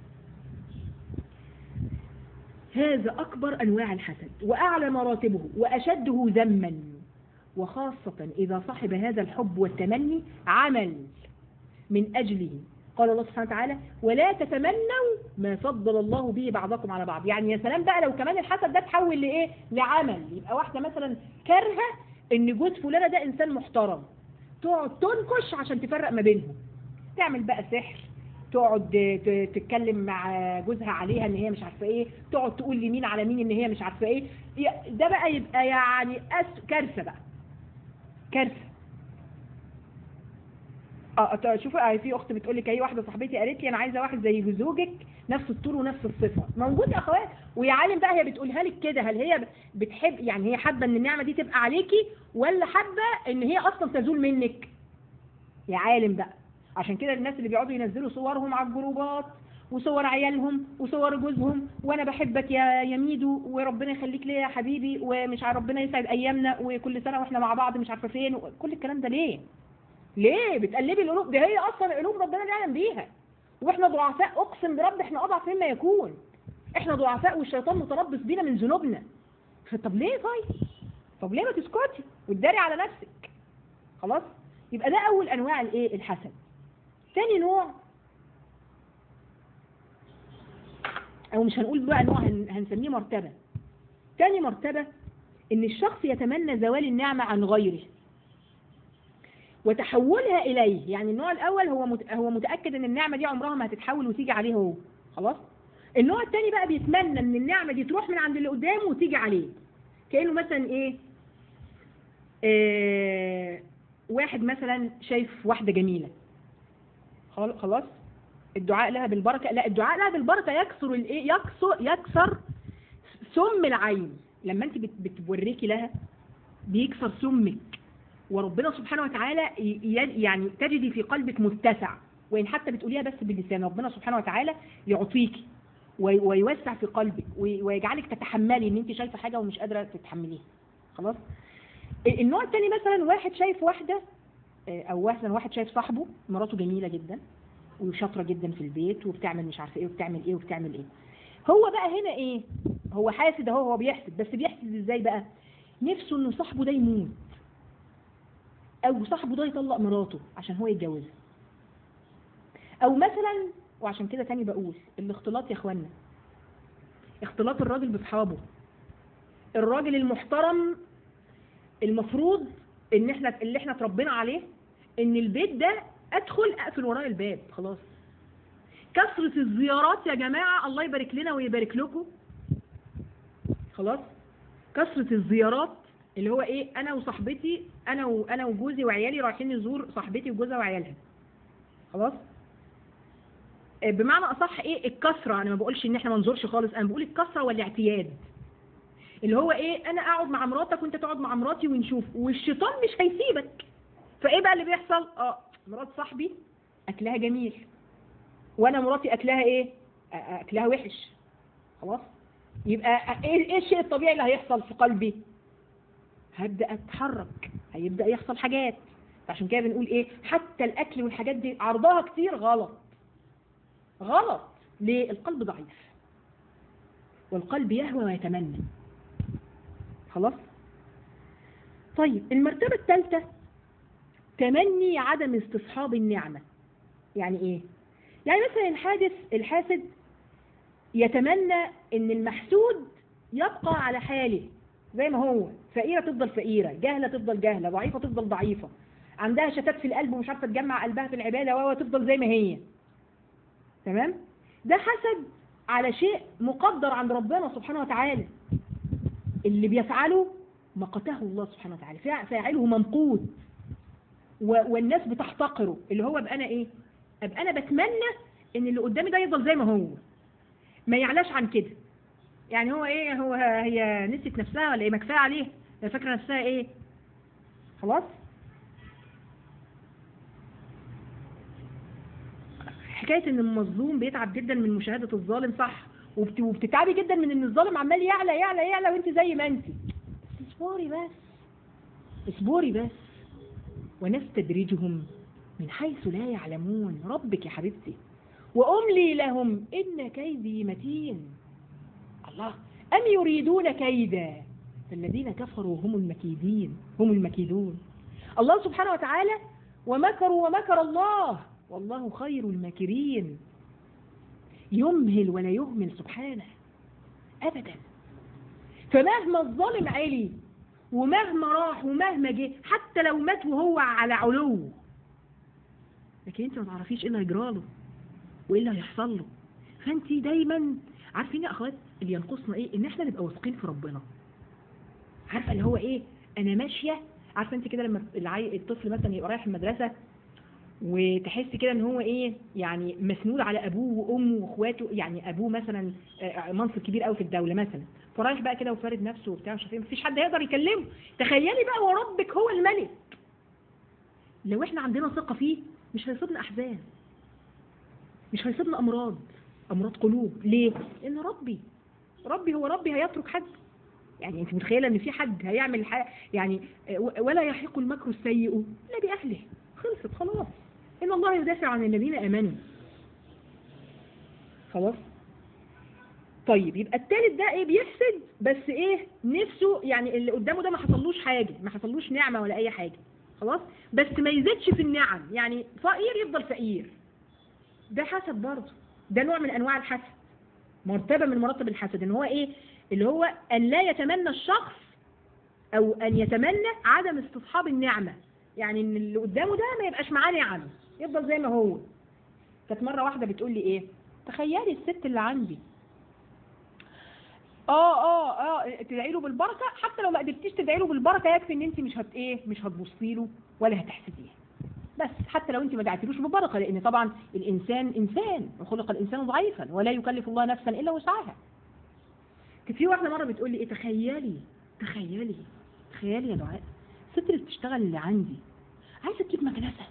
هذا أكبر أنواع الحسد وأعلى مراتبه وأشده ذما وخاصة إذا صاحب هذا الحب والتمني عمل من أجله قال الله سبحانه وتعالى ولا تتمنوا ما فضل الله به بعضكم على بعض يعني يا سلام بقى لو كمان الحسد ده تحول لإيه لعمل يبقى واحدة مثلا كارهة إن جوز فلانة ده إنسان محترم تقعد تنكش عشان تفرق ما بينهم تعمل بقى سحر تقعد تتكلم مع جوزها عليها ان هي مش عارفه ايه تقعد تقول لمين على مين ان هي مش عارفه ايه ده بقى يبقى يعني أس كارثه بقى كارثه اه شوفوا في اخت بتقول لك اي واحده صاحبتي قالت لي انا عايزه واحد زي زوجك نفس الطول ونفس الصفه موجود يا اخوات ويا عالم بقى هي بتقولها لك كده هل هي بتحب يعني هي حابه ان النعمه دي تبقى عليكي ولا حابه ان هي اصلا تزول منك يا عالم بقى عشان كده الناس اللي بيقعدوا ينزلوا صورهم على الجروبات وصور عيالهم وصور جوزهم وانا بحبك يا يميدو وربنا يخليك ليا يا حبيبي ومش عارف ربنا يسعد ايامنا وكل سنه واحنا مع بعض مش عارفه فين كل الكلام ده ليه ليه بتقلبي القلوب دي هي اصلا قلوب ربنا اللي يعلم بيها واحنا ضعفاء اقسم برب احنا اضعف مما يكون احنا ضعفاء والشيطان متربص بينا من ذنوبنا طب ليه طيب طب ليه ما تسكتي وتداري على نفسك خلاص يبقى ده اول انواع الايه الحسد تاني نوع او مش هنقول بقى نوع هنسميه مرتبة تاني مرتبة ان الشخص يتمنى زوال النعمة عن غيره وتحولها اليه يعني النوع الاول هو هو متاكد ان النعمه دي عمرها ما هتتحول وتيجي عليه هو خلاص النوع الثاني بقى بيتمنى ان النعمه دي تروح من عند اللي قدامه وتيجي عليه كانه مثلا ايه آه واحد مثلا شايف واحده جميله خلاص الدعاء لها بالبركه لا الدعاء لها بالبركه يكسر الايه يكسر يكسر سم العين لما انت بتوريكي لها بيكسر سمك وربنا سبحانه وتعالى يعني تجدي في قلبك متسع وإن حتى بتقوليها بس باللسان ربنا سبحانه وتعالى يعطيكي ويوسع في قلبك ويجعلك تتحملي ان انت شايفه حاجه ومش قادره تتحمليها خلاص النوع الثاني مثلا واحد شايف واحده او مثلا واحد شايف صاحبه مراته جميله جدا وشاطره جدا في البيت وبتعمل مش عارفه ايه وبتعمل ايه وبتعمل ايه هو بقى هنا ايه هو حاسد اهو هو بيحسد بس بيحسد ازاي بقى نفسه ان صاحبه ده يموت او صاحبه ده يطلق مراته عشان هو يتجوزها او مثلا وعشان كده تاني بقول الاختلاط يا اخوانا اختلاط الراجل باصحابه الراجل المحترم المفروض ان احنا اللي احنا اتربينا عليه ان البيت ده ادخل اقفل ورايا الباب خلاص كثرة الزيارات يا جماعة الله يبارك لنا ويبارك لكم خلاص كثرة الزيارات اللي هو ايه انا وصاحبتي انا وانا وجوزي وعيالي رايحين نزور صاحبتي وجوزها وعيالها خلاص آه، بمعنى اصح ايه الكثره انا ما بقولش ان احنا ما نزورش خالص انا بقول الكثره والاعتياد اللي هو ايه انا اقعد مع مراتك وانت تقعد مع مراتي ونشوف والشيطان مش هيسيبك فايه بقى اللي بيحصل اه مرات صاحبي اكلها جميل وانا مراتي اكلها ايه آه، آه، اكلها وحش خلاص يبقى ايه ايه الشيء الطبيعي اللي هيحصل في قلبي هبدا اتحرك هيبدا يحصل حاجات عشان كده بنقول ايه حتى الاكل والحاجات دي عرضها كتير غلط غلط ليه القلب ضعيف والقلب يهوى ويتمنى خلاص طيب المرتبة الثالثة تمني عدم استصحاب النعمة يعني ايه يعني مثلا الحادث الحاسد يتمنى ان المحسود يبقى على حاله زي ما هو فقيرة تفضل فقيرة جاهلة تفضل جاهلة ضعيفة تفضل ضعيفة عندها شتات في القلب ومش عارفة تجمع قلبها في العبادة وهو تفضل زي ما هي تمام ده حسد على شيء مقدر عند ربنا سبحانه وتعالى اللي بيفعله مقته الله سبحانه وتعالى فاع- فاعله ممقوت و- والناس بتحتقره اللي هو ابقى انا ايه ابقى انا بتمنى ان اللي قدامي ده يفضل زي ما هو ما يعلاش عن كده يعني هو ايه هو هي نسيت نفسها ولا ايه ما كفايه عليه هي فاكره نفسها ايه خلاص حكايه ان المظلوم بيتعب جدا من مشاهده الظالم صح وبت- وبتتعبي جدا من ان الظالم عمال يعلى يعلى يعلى وانت زي ما انت بس اصبري بس اصبري بس ونستدرجهم من حيث لا يعلمون ربك يا حبيبتي وأملي لهم إن كيدي متين الله أم يريدون كيدا فالذين كفروا هم المكيدين هم المكيدون الله سبحانه وتعالى ومكروا ومكر الله والله خير الماكرين يمهل ولا يهمل سبحانه أبدا فمهما الظالم علي ومهما راح ومهما جه حتى لو مات وهو على علو لكن انت ما تعرفيش ايه اللي هيجراله وايه اللي هيحصل له فانت دايما عارفين يا اخوات اللي ينقصنا ايه ان احنا نبقى واثقين في ربنا عارفه اللي هو ايه انا ماشيه عارفه انت كده لما العي... الطفل مثلا يبقى رايح المدرسه وتحسي كده ان هو ايه يعني مسنود على ابوه وامه واخواته يعني ابوه مثلا آه، منصب كبير قوي في الدوله مثلا فرايح بقى كده وفارد نفسه وبتاع مش عارف ايه مفيش حد هيقدر يكلمه تخيلي بقى وربك هو الملك لو احنا عندنا ثقه فيه مش هيصيبنا احزان مش هيصيبنا امراض امراض قلوب ليه لان ربي ربي هو ربي هيترك حد يعني انت متخيله ان في حد هيعمل ح... يعني آه، ولا يحيق المكر السيء الا باهله خلصت خلاص ان الله يدافع عن الذين امنوا خلاص طيب يبقى التالت ده ايه بيفسد بس ايه نفسه يعني اللي قدامه ده ما حصلوش حاجه ما حصلوش نعمه ولا اي حاجه خلاص بس ما يزيدش في النعم يعني فقير يفضل فقير ده حسد برضه ده نوع من انواع الحسد مرتبه من مراتب الحسد ان هو ايه اللي هو ان لا يتمنى الشخص او ان يتمنى عدم استصحاب النعمه يعني ان اللي قدامه ده ما يبقاش معاه نعم يفضل زي ما هو كانت مره واحده بتقول لي ايه تخيلي الست اللي عندي اه اه اه تدعي له بالبركه حتى لو ما قدرتيش تدعي له بالبركه يكفي ان انت مش هت ايه مش هتبصي له ولا هتحسديه بس حتى لو انت ما دعيتلوش ببركه لان طبعا الانسان انسان وخلق الانسان ضعيفا ولا يكلف الله نفسا الا وسعها كانت في واحده مره بتقول لي ايه تخيلي تخيلي تخيلي يا دعاء الست اللي بتشتغل اللي عندي عايزه تجيب مكنسه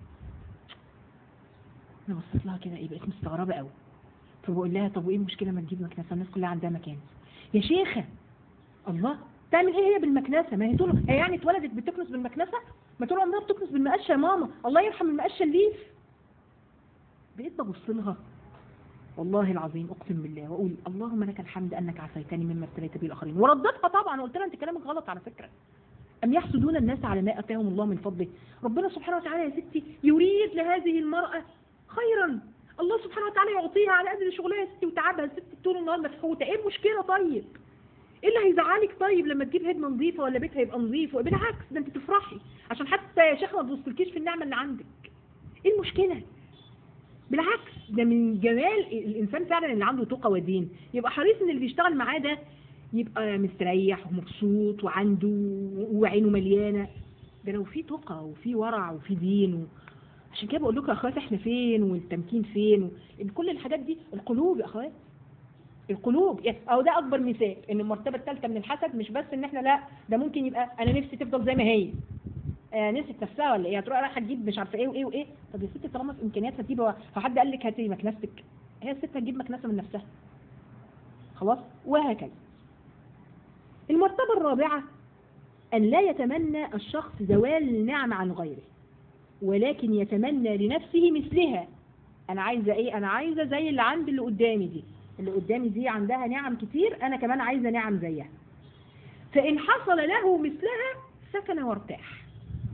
انا بصيت لها كده ايه بقيت مستغربه قوي فبقول لها طب وايه المشكله ما تجيب مكنسه الناس كلها عندها مكانس يا شيخه الله تعمل ايه هي بالمكنسه ما هي طول هي يعني اتولدت بتكنس بالمكنسه ما طول عمرها بتكنس بالمقشه يا ماما الله يرحم المقشه الليف بقيت ببص لها والله العظيم اقسم بالله واقول اللهم لك الحمد انك عافيتني مما ابتليت به الاخرين وردتها طبعا وقلت لها انت كلامك غلط على فكره ام يحسدون الناس على ما اتاهم الله من فضله ربنا سبحانه وتعالى يا ستي يريد لهذه المراه خيرا الله سبحانه وتعالى يعطيها على قدر شغلها يا ستي وتعبها الست طول النهار مفحوته ايه المشكله طيب ايه اللي هيزعلك طيب لما تجيب هدمه نظيفه ولا بيتها يبقى نظيف بالعكس ده انت تفرحي عشان حتى يا شيخ ما تبصلكيش في النعمه اللي عندك ايه المشكله بالعكس ده من جمال الانسان فعلا اللي عنده تقى ودين يبقى حريص ان اللي بيشتغل معاه ده يبقى مستريح ومبسوط وعنده وعينه مليانه ده لو في تقى وفي ورع وفي دين و... عشان كده بقول لكم يا اخوات احنا فين والتمكين فين و... إن كل الحاجات دي القلوب يا اخوات القلوب يعني او ده اكبر مثال ان المرتبه الثالثه من الحسد مش بس ان احنا لا ده ممكن يبقى انا نفسي تفضل زي ما هي آه نسيت نفسها ولا ايه هتروح رايحه تجيب مش عارفه ايه وايه وايه طب يا ستي طالما في امكانياتها تجيب هو حد قال لك هاتي مكنستك هي الست هتجيب مكنسه من نفسها خلاص وهكذا المرتبه الرابعه ان لا يتمنى الشخص زوال النعم عن غيره ولكن يتمنى لنفسه مثلها انا عايزه ايه انا عايزه زي اللي عند اللي قدامي دي اللي قدامي دي عندها نعم كتير انا كمان عايزه نعم زيها فان حصل له مثلها سكن وارتاح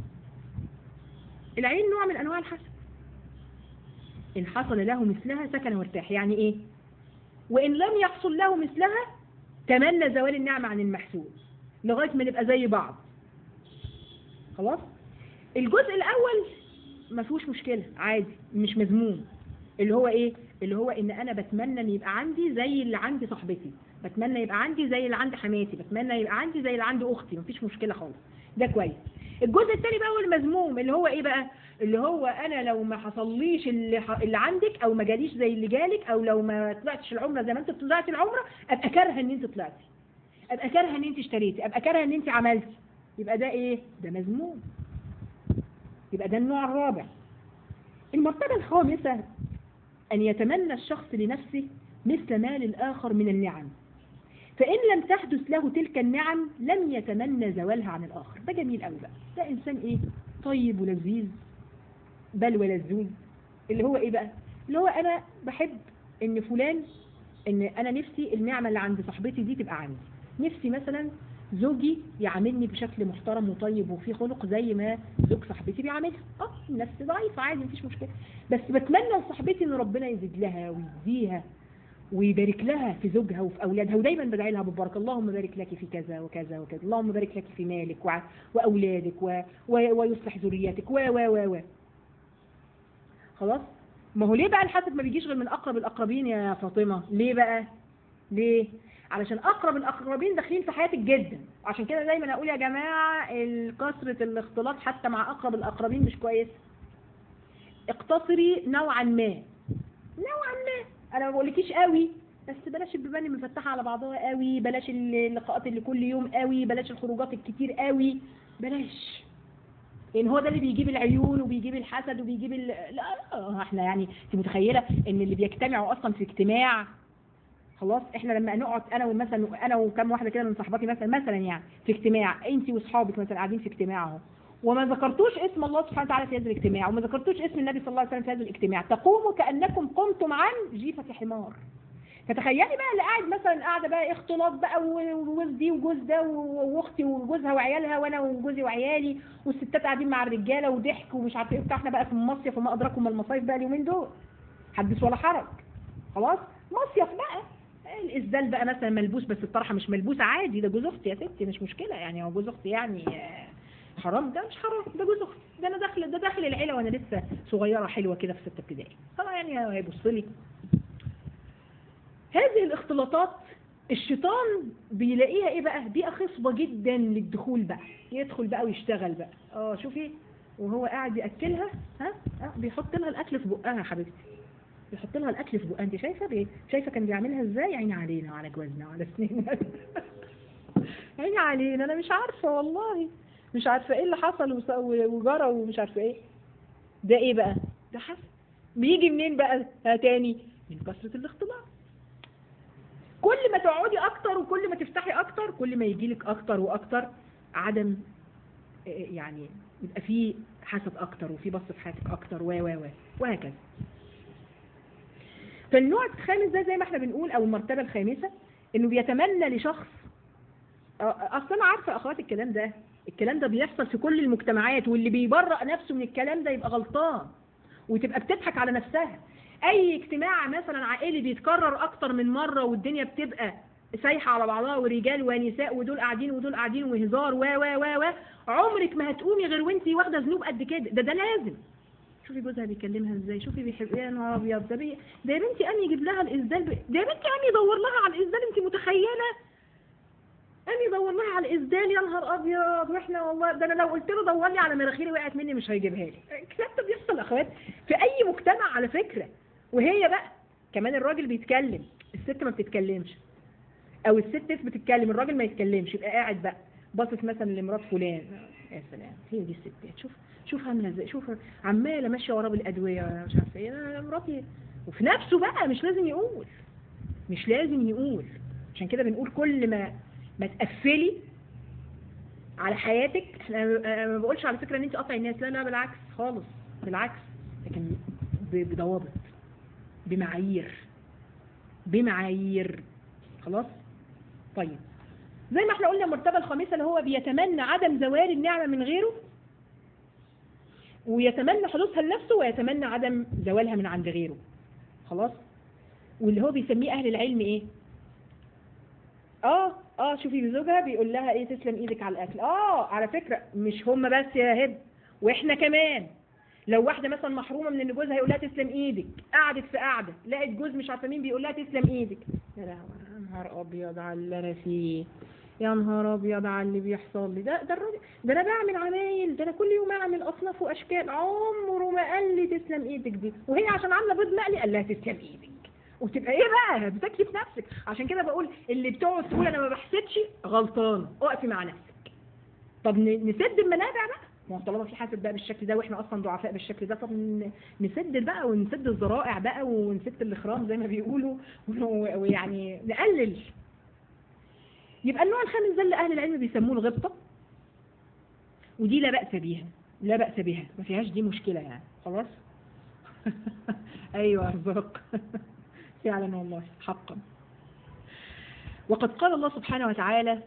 العين نوع من انواع الحسد ان حصل له مثلها سكن وارتاح يعني ايه وان لم يحصل له مثلها تمنى زوال النعمه عن المحسود لغايه ما نبقى زي بعض خلاص الجزء الاول ما فيهوش مشكله عادي مش مذموم اللي هو ايه اللي هو ان انا بتمنى ان يبقى عندي زي اللي عندي صاحبتي بتمنى يبقى عندي زي اللي عند حماتي بتمنى يبقى عندي زي اللي عند اختي مفيش مشكله خالص ده كويس الجزء الثاني بقى هو المذموم اللي هو ايه بقى اللي هو انا لو ما حصليش اللي, ح... اللي عندك او ما جاليش زي اللي جالك او لو ما طلعتش العمره زي ما انت طلعتي العمره ابقى كارهه ان انت طلعتي ابقى كارهه ان انت اشتريتي ابقى كارهه ان انت عملتي يبقى ده ايه ده مذموم يبقى ده النوع الرابع المرتبه الخامسه أن يتمنى الشخص لنفسه مثل ما للآخر من النعم فإن لم تحدث له تلك النعم لم يتمنى زوالها عن الآخر ده جميل قوي بقى ده إنسان إيه طيب ولذيذ بل ولذوذ اللي هو إيه بقى اللي هو أنا بحب إن فلان إن أنا نفسي النعمة اللي عند صاحبتي دي تبقى عندي نفسي مثلا زوجي يعاملني بشكل محترم وطيب وفي خلق زي ما زوج صاحبتي بيعاملها اه النفس ضعيفه عادي مفيش مشكله بس بتمنى لصاحبتي ان ربنا يزيد لها ويديها ويبارك لها في زوجها وفي اولادها ودايما بدعي لها بالبركه اللهم بارك لك في كذا وكذا وكذا اللهم بارك لك في مالك وع- واولادك و... و... ويصلح ذريتك و و و و خلاص ما هو ليه بقى الحسد ما بيجيش غير من اقرب الاقربين يا فاطمه ليه بقى ليه علشان اقرب الاقربين داخلين في حياتك جدا عشان كده دايما اقول يا جماعه كثره الاختلاط حتى مع اقرب الاقربين مش كويس اقتصري نوعا ما نوعا ما انا ما بقولكيش قوي بس بلاش البيبان المفتحه على بعضها قوي بلاش اللقاءات اللي كل يوم قوي بلاش الخروجات الكتير قوي بلاش لان هو ده اللي بيجيب العيون وبيجيب الحسد وبيجيب ال... لا لا احنا يعني انت متخيله ان اللي بيجتمعوا اصلا في اجتماع خلاص احنا لما نقعد انا ومثلا انا وكم واحده كده من صحباتي مثلا مثلا يعني في اجتماع انت واصحابك مثلا قاعدين في اجتماع اهو وما ذكرتوش اسم الله سبحانه وتعالى في هذا الاجتماع وما ذكرتوش اسم النبي صلى الله عليه وسلم في هذا الاجتماع تقوموا كانكم قمتم عن جيفه حمار فتخيلي بقى اللي قاعد مثلا قاعده بقى اختلاط بقى وجوز دي وجوز ده واختي وجوزها وعيالها وانا وجوزي وعيالي والستات قاعدين مع الرجاله وضحك ومش عارفه ايه احنا بقى في المصيف وما ادراكم ما المصايف بقى اليومين دول حدث ولا حرج خلاص مصيف بقى الاسدال بقى مثلا ملبوس بس الطرحه مش ملبوسه عادي ده جوز اختي يا ستي مش مشكله يعني هو جوز اختي يعني حرام ده مش حرام ده جوز اختي ده انا داخل ده داخل العيله وانا لسه صغيره حلوه كده في سته ابتدائي طبعا يعني هيبص لي هذه الاختلاطات الشيطان بيلاقيها ايه بقى بيئه خصبه جدا للدخول بقى يدخل بقى ويشتغل بقى اه شوفي وهو قاعد ياكلها ها آه بيحط لها الاكل في بقها يا حبيبتي يحط لها الاكل في بقها انت شايفه بي... شايفه كان بيعملها ازاي عيني علينا وعلى جوازنا وعلى سنيننا عيني علينا انا مش عارفه والله مش عارفه ايه اللي حصل وس- وجرى ومش عارفه ايه ده ايه بقى ده حسن بيجي منين بقى ها تاني من كثره الاختلاط كل ما تقعدي اكتر وكل ما تفتحي اكتر كل ما يجيلك اكتر واكتر عدم آه، يعني يبقى في حسد اكتر وفي بص في حياتك اكتر و و و وهكذا فالنوع الخامس ده زي ما احنا بنقول او المرتبه الخامسه انه بيتمنى لشخص آه، اصل انا عارفه اخوات الكلام ده الكلام ده بيحصل في كل المجتمعات واللي بيبرأ نفسه من الكلام ده يبقى غلطان وتبقى بتضحك على نفسها اي اجتماع مثلا عائلي بيتكرر اكتر من مره والدنيا بتبقى سايحه على بعضها ورجال ونساء ودول قاعدين ودول قاعدين وهزار و و و و عمرك ما هتقومي غير وانتي واخده ذنوب قد كده ده ده لازم شوفي جوزها بيكلمها ازاي شوفي بيحب يا نهار ابيض ده بي... ده يا بنتي قام يجيب لها الاسدال ب... ده يا بنتي قام يدور لها على الاسدال انت متخيله قام يدور لها على الاسدال يا نهار ابيض واحنا والله ده انا لو قلت له دور لي على مناخيري وقعت مني مش هيجيبها لي الكلام ده بيحصل يا اخوات في اي مجتمع على فكره وهي بقى كمان الراجل بيتكلم الست ما بتتكلمش او الست بتتكلم الراجل ما يتكلمش يبقى قاعد بقى باصص مثلا لمرات فلان يا سلام هي دي الستات شوف شوف عامله ازاي شوف عماله ماشيه وراه بالادويه ولا مش عارفه ايه انا مراتي وفي نفسه بقى مش لازم يقول مش لازم يقول عشان كده بنقول كل ما ما تقفلي على حياتك احنا أنا ما بقولش على فكره ان انت قطعي الناس لا لا بالعكس خالص بالعكس لكن ب- بضوابط بمعايير بمعايير خلاص طيب زي ما احنا قلنا المرتبة الخامسة اللي هو بيتمنى عدم زوال النعمة من غيره ويتمنى حدوثها لنفسه ويتمنى عدم زوالها من عند غيره خلاص واللي هو بيسميه اهل العلم ايه اه اه شوفي بزوجها بيقول لها ايه تسلم ايدك على الاكل اه على فكرة مش هم بس يا هب واحنا كمان لو واحدة مثلا محرومة من ان جوزها يقول لها تسلم ايدك قعدت في قعدة لقت جوز مش عارفة مين بيقول لها تسلم ايدك يا لهوي يا نهار ابيض على اللي انا فيه يا نهار ابيض على اللي بيحصل لي ده ده الراجل ده انا بعمل عمايل ده انا كل يوم اعمل اصناف واشكال عمره ما قال لي تسلم ايدك دي وهي عشان عامله بيض مقلي قال لها تسلم ايدك وتبقى ايه بقى بتكفي في نفسك عشان كده بقول اللي بتقعد تقول انا ما بحسدش غلطان اقفي مع نفسك طب ن- نسد المنابع بقى ما هو طالما في حاسد بقى بالشكل ده واحنا اصلا ضعفاء بالشكل ده طب ن- نسد بقى ونسد الذرائع بقى ونسد الاخرام زي ما بيقولوا و- ويعني نقلل يبقى النوع الخامس ده اللي اهل العلم بيسموه الغبطه ودي لا باس بيها لا باس بها ما فيهاش دي مشكله يعني خلاص ايوه ارزاق فعلا والله حقا وقد قال الله سبحانه وتعالى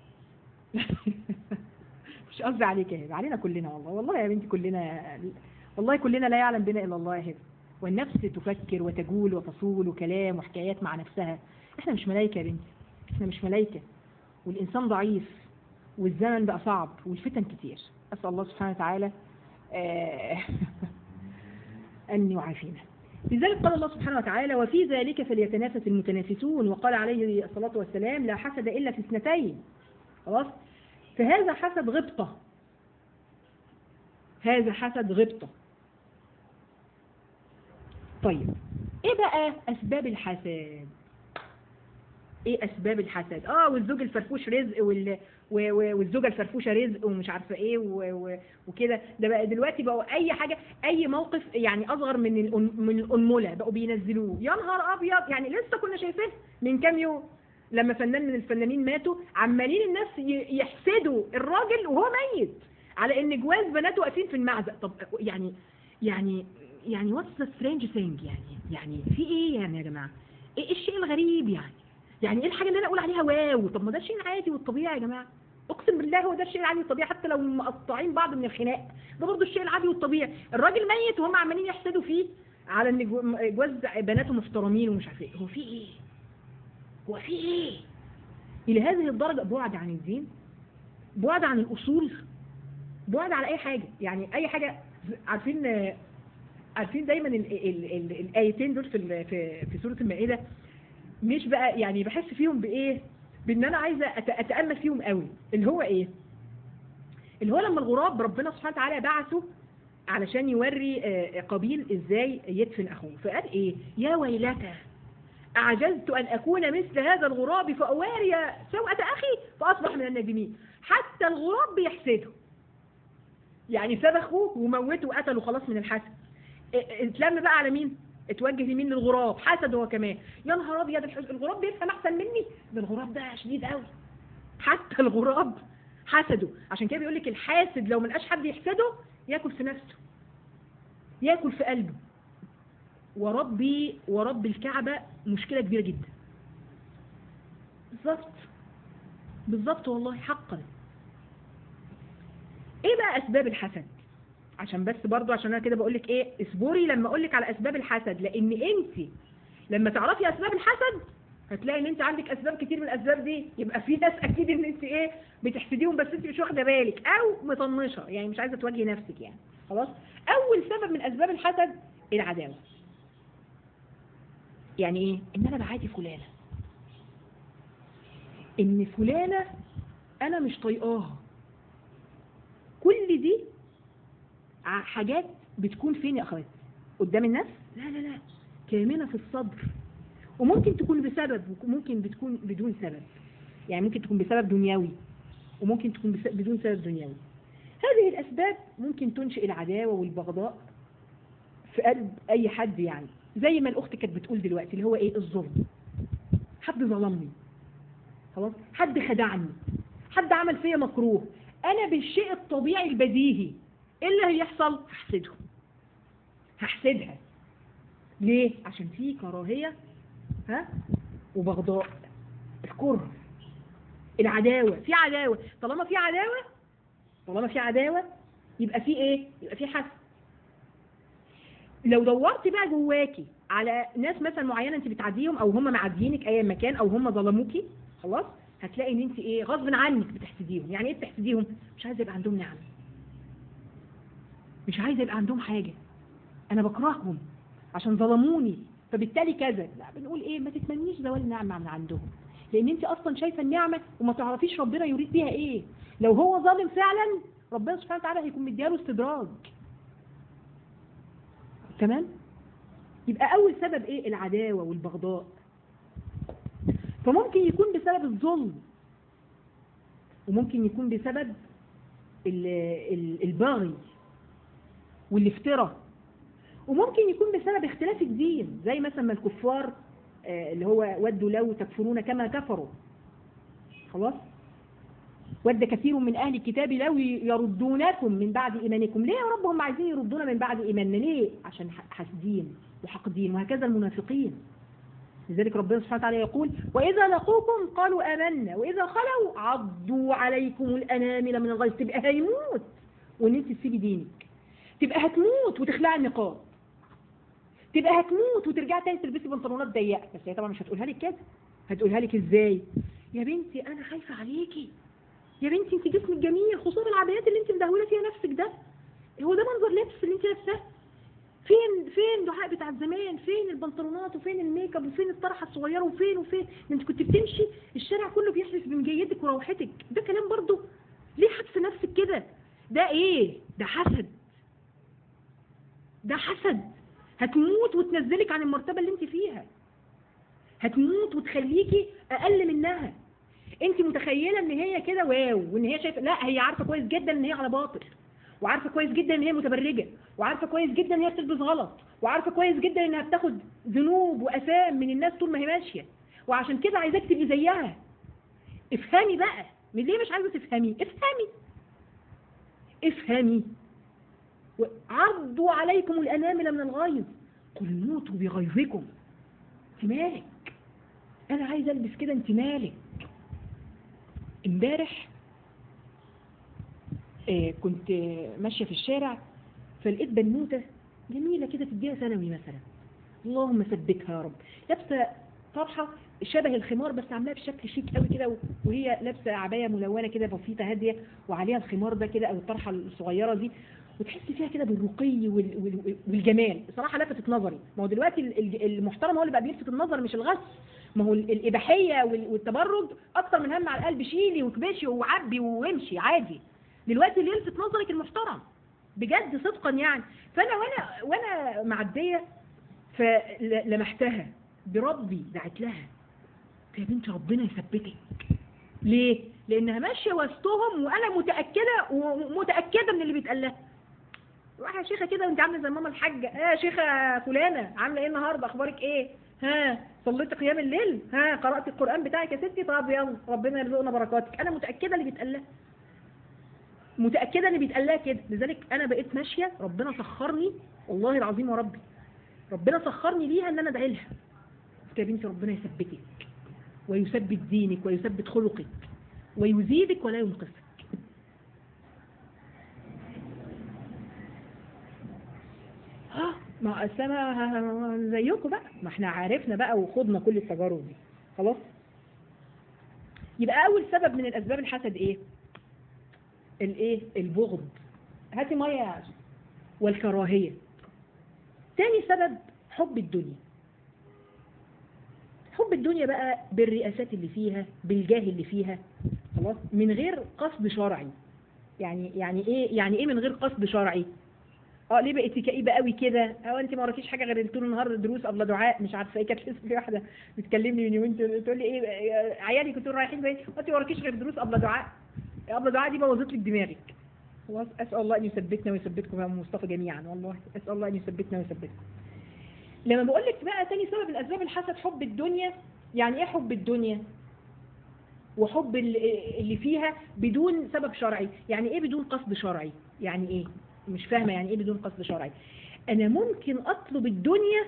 مش قصدي عليك يا هبه علينا كلنا والله والله يا بنتي كلنا والله كلنا لا يعلم بنا الا الله يا هبه والنفس تفكر وتجول وتصول وكلام وحكايات مع نفسها احنا مش ملايكه يا بنتي احنا مش ملايكه والانسان ضعيف والزمن بقى صعب والفتن كتير اسال الله سبحانه وتعالى آه، ان يعافينا لذلك قال الله سبحانه وتعالى وفي ذلك فليتنافس المتنافسون وقال عليه الصلاة والسلام لا حسد إلا في اثنتين خلاص فهذا حسد غبطة هذا حسد غبطة طيب ايه بقى اسباب الحسد ايه اسباب الحسد اه والزوج الفرفوش رزق وال... و- و- والزوجه الفرفوشه رزق ومش عارفه ايه و- و- وكده ده بقى دلوقتي بقوا اي حاجه اي موقف يعني اصغر من الأن- من الانمله بقوا بينزلوه يا نهار ابيض يعني لسه كنا شايفين من كام يوم لما فنان من الفنانين ماتوا عمالين الناس ي- يحسدوا الراجل وهو ميت على ان جواز بناته واقفين في المعزق طب يعني يعني يعني واتس ذا سترينج ثينج يعني يعني في ايه يعني يا جماعه ايه إيه الشيء الغريب يعني يعني ايه الحاجه اللي انا اقول عليها واو طب ما ده الشيء العادي والطبيعي يا جماعه اقسم بالله هو ده الشيء العادي والطبيعي حتى لو مقطعين بعض من الخناق ده برضه الشيء العادي والطبيعي الراجل ميت وهم عمالين يحسدوا فيه على ان جو- جواز بناته محترمين ومش عارف ايه هو في ايه هو في ايه الى هذه الدرجه بعد عن الدين بعد عن الاصول بعد على اي حاجه يعني اي حاجه عارفين عارفين دايما ال ال ال الايتين دول في ال- في في سوره المائده مش بقى يعني بحس فيهم بايه بان انا عايزه أت- اتامل فيهم قوي اللي هو ايه اللي هو لما الغراب ربنا سبحانه وتعالى بعثه علشان يوري آه، قابيل ازاي يدفن اخوه فقال ايه يا ويلتى اعجزت ان اكون مثل هذا الغراب فاواري سوءة اخي فاصبح من النادمين حتى الغراب بيحسده يعني ساب اخوه وموته وقتله خلاص من الحسد ا- اتلم بقى على مين اتوجه لمين للغراب حسد هو كمان يا نهار ابيض الح- الغراب بيفهم احسن مني ده الغراب ده شديد قوي حتى الغراب حسده عشان كده بيقول لك الحاسد لو ملقاش حد يحسده ياكل في نفسه ياكل في قلبه وربي ورب الكعبة مشكلة كبيرة جدا بالظبط بالظبط والله حقا ايه بقى اسباب الحسد عشان بس برضو عشان انا كده بقول لك ايه اصبري لما اقول لك على اسباب الحسد لان انت لما تعرفي اسباب الحسد هتلاقي ان انت عندك اسباب كتير من الاسباب دي يبقى في ناس اكيد ان انت ايه بتحسديهم بس انت مش واخده بالك او مطنشه يعني مش عايزه تواجهي نفسك يعني خلاص اول سبب من اسباب الحسد العداوه يعني ايه ان انا بعادي فلانه ان فلانه انا مش طايقاها كل دي ع- حاجات بتكون فين يا اخواتي قدام الناس لا لا لا كامنه في الصدر وممكن تكون بسبب وممكن بتكون بدون سبب يعني ممكن تكون بسبب دنيوي وممكن تكون بس- بدون سبب دنيوي هذه الأسباب ممكن تنشئ العداوة والبغضاء في قلب أي حد يعني زي ما الأخت كانت بتقول دلوقتي اللي هو إيه الظلم حد ظلمني خلاص حد خدعني حد عمل فيا مكروه أنا بالشيء الطبيعي البديهي إيه اللي هيحصل هحسده هحسدها ليه عشان في كراهية ها وبغضاء الكره العداوة في عداوة طالما في عداوة طالما في عداوة يبقى في ايه يبقى في حسد لو دورت بقى جواكي على ناس مثلا معينة انت بتعديهم او هم معديينك اي مكان او هم ظلموكي خلاص هتلاقي ان انت ايه غصب عنك بتحسديهم يعني ايه بتحسديهم مش عايزه يبقى عندهم نعمة مش عايزه يبقى عندهم حاجة انا بكرههم عشان ظلموني فبالتالي كذا لا بنقول ايه ما تتمنيش زوال النعمة من عندهم لان انت اصلا شايفه النعمه وما تعرفيش ربنا يريد بيها ايه لو هو ظالم فعلا ربنا سبحانه وتعالى هيكون مدياله استدراج تمام يبقى اول سبب ايه العداوه والبغضاء فممكن يكون بسبب الظلم وممكن يكون بسبب ال- ال- البغي والافتراء وممكن يكون بسبب اختلاف الدين زي مثلا ما الكفار آه، اللي هو ودوا لو تكفرون كما كفروا خلاص ود كثير من أهل الكتاب لو يردونكم من بعد إيمانكم ليه يا رب هم عايزين يردونا من بعد إيماننا ليه عشان ح- حاسدين وحقدين وهكذا المنافقين لذلك ربنا سبحانه وتعالى يقول وإذا لقوكم قالوا آمنا وإذا خلوا عضوا عليكم الأنامل من الغيظ تبقى هيموت وإن أنت تسيبي دينك تبقى هتموت وتخلعي النقاب تبقى هتموت وترجعي تاني تلبسي بنطلونات ضيقه بس هي طبعا مش هتقولها لك كده هتقولها لك ازاي يا بنتي انا خايفه عليكي يا بنتي انت جسمك جميل خصوصا العبايات اللي انت مدهوله فيها نفسك ده هو ده منظر لبس اللي انت لابساه فين فين دعاء بتاع زمان فين البنطلونات وفين الميك اب وفين الطرحه الصغيره وفين وفين ده انت كنت بتمشي الشارع كله بيحلف بمجيتك وروحتك ده كلام برضه ليه حبس نفسك كده ده ايه ده حسد ده حسد هتموت وتنزلك عن المرتبة اللي انت فيها هتموت وتخليكي اقل منها انت متخيلة ان هي كده واو وان هي شايفة لا هي عارفة كويس جدا ان هي على باطل وعارفة كويس جدا ان هي متبرجة وعارفة كويس جدا ان هي بتلبس غلط وعارفة كويس جدا انها بتاخد ذنوب واثام من الناس طول ما هي ماشية وعشان كده عايزاك تبقي زيها افهمي بقى من ليه مش عايزة تفهمي افهمي افهمي عضوا عليكم الأنامل من الغيظ قل موتوا بغيظكم انت مالك انا عايز البس كده انت مالك امبارح آه كنت آه، ماشيه في الشارع فلقيت بنوته جميله كده تديها ثانوي مثلا اللهم ثبتها يا رب لابسه طرحه شبه الخمار بس عاملاها بشكل شيك قوي كده وهي لابسه عبايه ملونه كده بسيطه هاديه وعليها الخمار ده كده او الطرحه الصغيره دي وتحس فيها كده بالرقي وال- وال- والجمال بصراحه لفتت نظري ما هو دلوقتي ال- ال- المحترم هو اللي بقى بيلفت النظر مش الغش ما هو ال- الاباحيه وال- والتبرج اكتر من هم على القلب شيلي وكبشي وعبي وامشي عادي دلوقتي اللي يلفت نظرك المحترم بجد صدقا يعني فانا وانا وانا معديه فلمحتها بربي دعت لها يا بنت ربنا يثبتك ليه؟ لانها ماشيه وسطهم وانا متاكده ومتاكده من اللي بيتقال لها روح يا شيخه كده وانت عامله زي ماما الحاجه اه يا شيخه فلانه عامله ايه النهارده اخبارك ايه ها صليت قيام الليل ها قرات القران بتاعك يا ستي طب يلا ربنا يرزقنا بركاتك انا متاكده اللي بيتقال لها متاكده اللي بيتقال لها كده لذلك انا بقيت ماشيه ربنا سخرني والله العظيم وربي ربنا سخرني ليها ان انا ادعي لها قلت يا بنتي ربنا يثبتك ويثبت دينك ويثبت خلقك ويزيدك ولا ينقصك ها ما أصل انا زيكم بقى ما احنا عارفنا بقى وخضنا كل التجارب دي خلاص يبقى اول سبب من الاسباب الحسد ايه الايه البغض هاتي ميه يا عشان. والكراهيه تاني سبب حب الدنيا حب الدنيا بقى بالرئاسات اللي فيها بالجاه اللي فيها خلاص من غير قصد شرعي يعني يعني ايه يعني ايه من غير قصد شرعي اه ليه بقيتي كئيبه قوي كده اه انت ما وراكيش حاجه غير طول النهار دروس قبل دعاء مش عارفه ايه كانت لسه في واحده بتكلمني من يومين تقول تقول لي ايه آه، عيالي كنتوا رايحين فين انت ما وراكيش غير دروس قبل دعاء قبل دعاء دي بوظت لك دماغك خلاص اسال الله ان يثبتنا ويثبتكم يا أم مصطفى جميعا والله اسال الله ان يثبتنا ويثبتكم لما بقول لك بقى تاني سبب من اسباب الحسد حب الدنيا يعني ايه حب الدنيا وحب ال- اللي فيها بدون سبب شرعي يعني ايه بدون قصد شرعي يعني ايه مش فاهمه يعني ايه بدون قصد شرعي انا ممكن اطلب الدنيا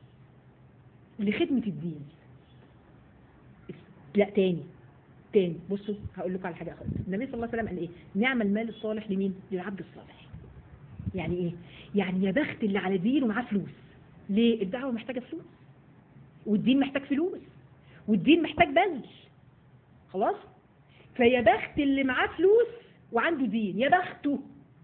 لخدمه الدين لا تاني تاني بصوا هقول لكم على حاجه خالص النبي صلى الله عليه وسلم قال ايه نعم المال الصالح لمين للعبد الصالح يعني ايه يعني يا بخت اللي على دين ومعاه فلوس ليه الدعوه محتاجه فلوس والدين محتاج فلوس والدين محتاج بذل خلاص فيا بخت اللي معاه فلوس وعنده دين يا بخته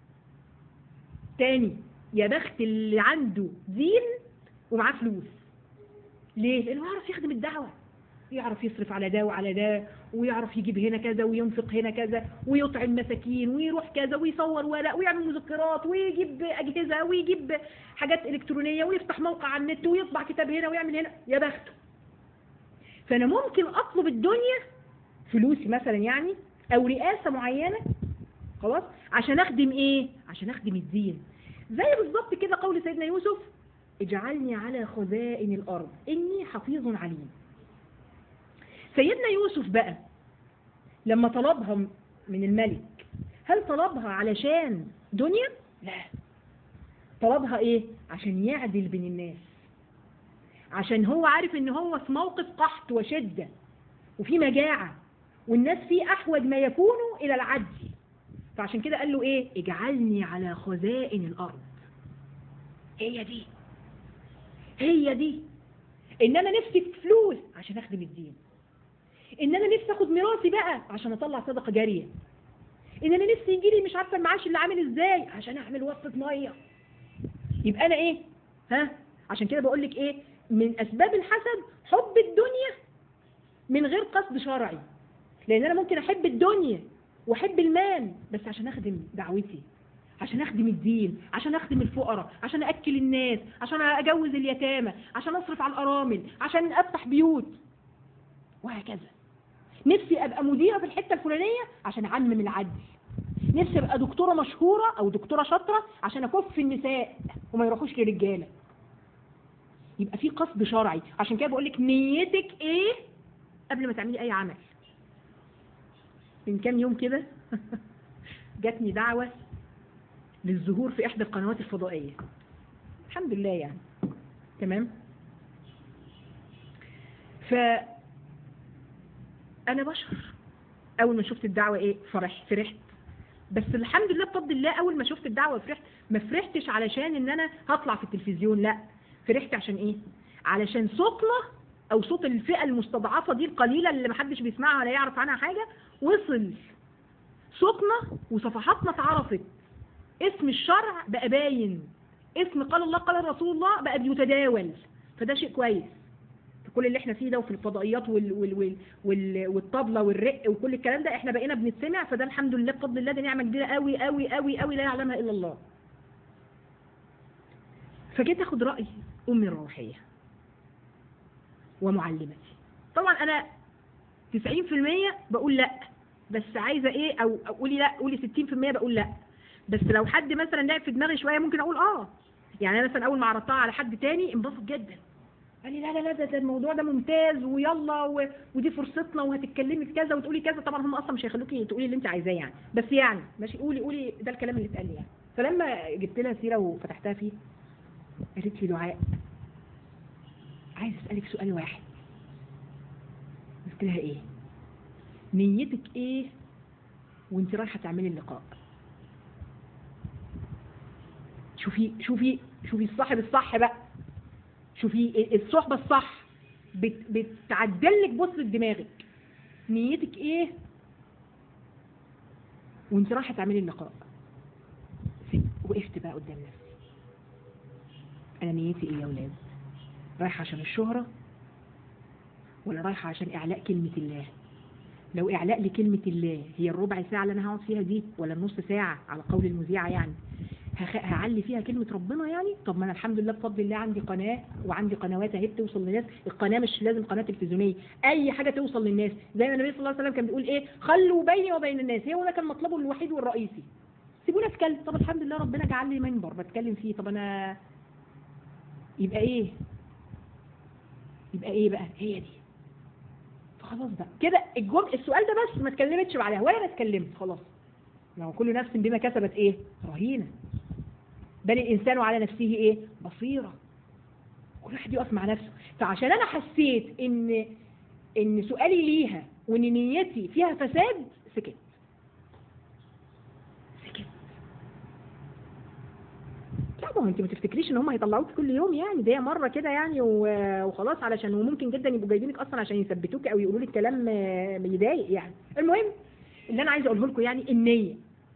تاني يا بخت اللي عنده دين ومعاه فلوس ليه لانه يعرف يخدم الدعوه يعرف يصرف على ده وعلى ده ويعرف يجيب هنا كذا وينفق هنا كذا ويطعم مساكين ويروح كذا ويصور ورق ويعمل مذكرات ويجيب أجهزة ويجيب حاجات إلكترونية ويفتح موقع على النت ويطبع كتاب هنا ويعمل هنا يا بخته فأنا ممكن أطلب الدنيا فلوسي مثلا يعني أو رئاسة معينة خلاص عشان أخدم إيه؟ عشان أخدم الدين زي بالظبط كده قول سيدنا يوسف اجعلني على خزائن الأرض إني حفيظ عليم سيدنا يوسف بقى لما طلبها من الملك هل طلبها علشان دنيا؟ لا طلبها ايه؟ عشان يعدل بين الناس عشان هو عارف ان هو في موقف قحط وشدة وفي مجاعة والناس فيه احوج ما يكونوا الى العدل فعشان كده قال له ايه؟ اجعلني على خزائن الارض هي دي هي دي ان انا نفسي في فلوس عشان اخدم الدين ان انا نفسي اخد ميراثي بقى عشان اطلع صدقه جاريه ان انا نفسي يجي لي مش عارفه المعاش اللي عامل ازاي عشان اعمل وصفه ميه يبقى انا ايه ها عشان كده بقول لك ايه من اسباب الحسد حب الدنيا من غير قصد شرعي لان انا ممكن احب الدنيا واحب المال بس عشان اخدم دعوتي عشان اخدم الدين عشان اخدم الفقراء عشان اكل الناس عشان اجوز اليتامى عشان اصرف على الارامل عشان افتح بيوت وهكذا نفسي ابقى مديره في الحته الفلانيه عشان اعمم العدل نفسي ابقى دكتوره مشهوره او دكتوره شاطره عشان اكف النساء وما يروحوش للرجاله يبقى في قصد شرعي عشان كده بقول لك نيتك ايه قبل ما تعملي اي عمل من كام يوم كده جاتني دعوه للظهور في احدى القنوات الفضائيه الحمد لله يعني تمام ف انا بشر اول ما شفت الدعوه ايه فرح فرحت بس الحمد لله بفضل الله اول ما شفت الدعوه فرحت ما فرحتش علشان ان انا هطلع في التلفزيون لا فرحت عشان ايه علشان صوتنا او صوت الفئه المستضعفه دي القليله اللي محدش بيسمعها ولا يعرف عنها حاجه وصل صوتنا وصفحاتنا اتعرفت اسم الشرع بقى باين اسم قال الله قال رسول الله بقى بيتداول فده شيء كويس في كل اللي احنا فيه ده وفي الفضائيات وال وال وال وال والطبلة والرق وكل الكلام ده احنا بقينا بنتسمع فده الحمد لله بفضل الله دي نعمة كبيرة قوي قوي قوي قوي لا يعلمها الا الله فجيت اخد رأي امي الروحية ومعلمتي طبعا انا 90% بقول لا بس عايزة ايه او أو قولي لا قولي 60% بقول لا بس لو حد مثلا لعب في دماغي شوية ممكن اقول اه يعني انا مثلا اول ما عرضتها على حد تاني انبسط جدا قال لي لا لا لا ده, ده الموضوع ده ممتاز ويلا و... ودي فرصتنا وهتتكلمي في كذا وتقولي كذا طبعا هم اصلا مش هيخلوكي تقولي اللي انت عايزاه يعني بس يعني ماشي قولي قولي ده الكلام اللي اتقال لي يعني فلما جبت لها سيره وفتحتها فيه قالت لي دعاء عايز اسالك سؤال واحد قلت لها ايه نيتك ايه وانت رايحه تعملي اللقاء شوفي شوفي شوفي الصاحب الصح بقى شوفي الصحبة الصح بت بتعدلك بصلة دماغك نيتك ايه وانت رايحة تعملي اللقاء وقفت بقى قدام نفسي انا نيتي ايه يا ولاد رايحة عشان الشهرة ولا رايحة عشان اعلاء كلمة الله لو إعلاء لكلمة الله هي الربع ساعة اللي أنا هقعد فيها دي ولا النص ساعة على قول المذيعة يعني هخ- هعلي فيها كلمة ربنا يعني طب ما أنا الحمد لله بفضل الله عندي قناة وعندي قنوات اهي بتوصل للناس القناة مش لازم قناة تلفزيونية أي حاجة توصل للناس زي ما النبي صلى الله عليه وسلم كان بيقول إيه خلوا بيني وبين الناس هو ده كان مطلبه الوحيد والرئيسي سيبوني أتكلم طب الحمد لله ربنا جعل لي منبر بتكلم فيه طب أنا يبقى إيه يبقى إيه بقى هي دي فخلاص بقى كده الجمل السؤال ده بس ما اتكلمتش بعدها ولا انا اتكلمت خلاص لو كل نفس بما كسبت ايه رهينه بل الانسان على نفسه ايه بصيره كل واحد يقف مع نفسه فعشان انا حسيت ان ان سؤالي ليها وان نيتي فيها فساد سكت سكت لا ما هو انت ما تفتكريش ان هم هيطلعوك كل يوم يعني ده مره كده يعني و- وخلاص علشان وممكن جدا يبقوا جايبينك اصلا عشان يثبتوك او يقولوا لك كلام آه، يضايق يعني المهم اللي انا عايزه اقوله لكم يعني النيه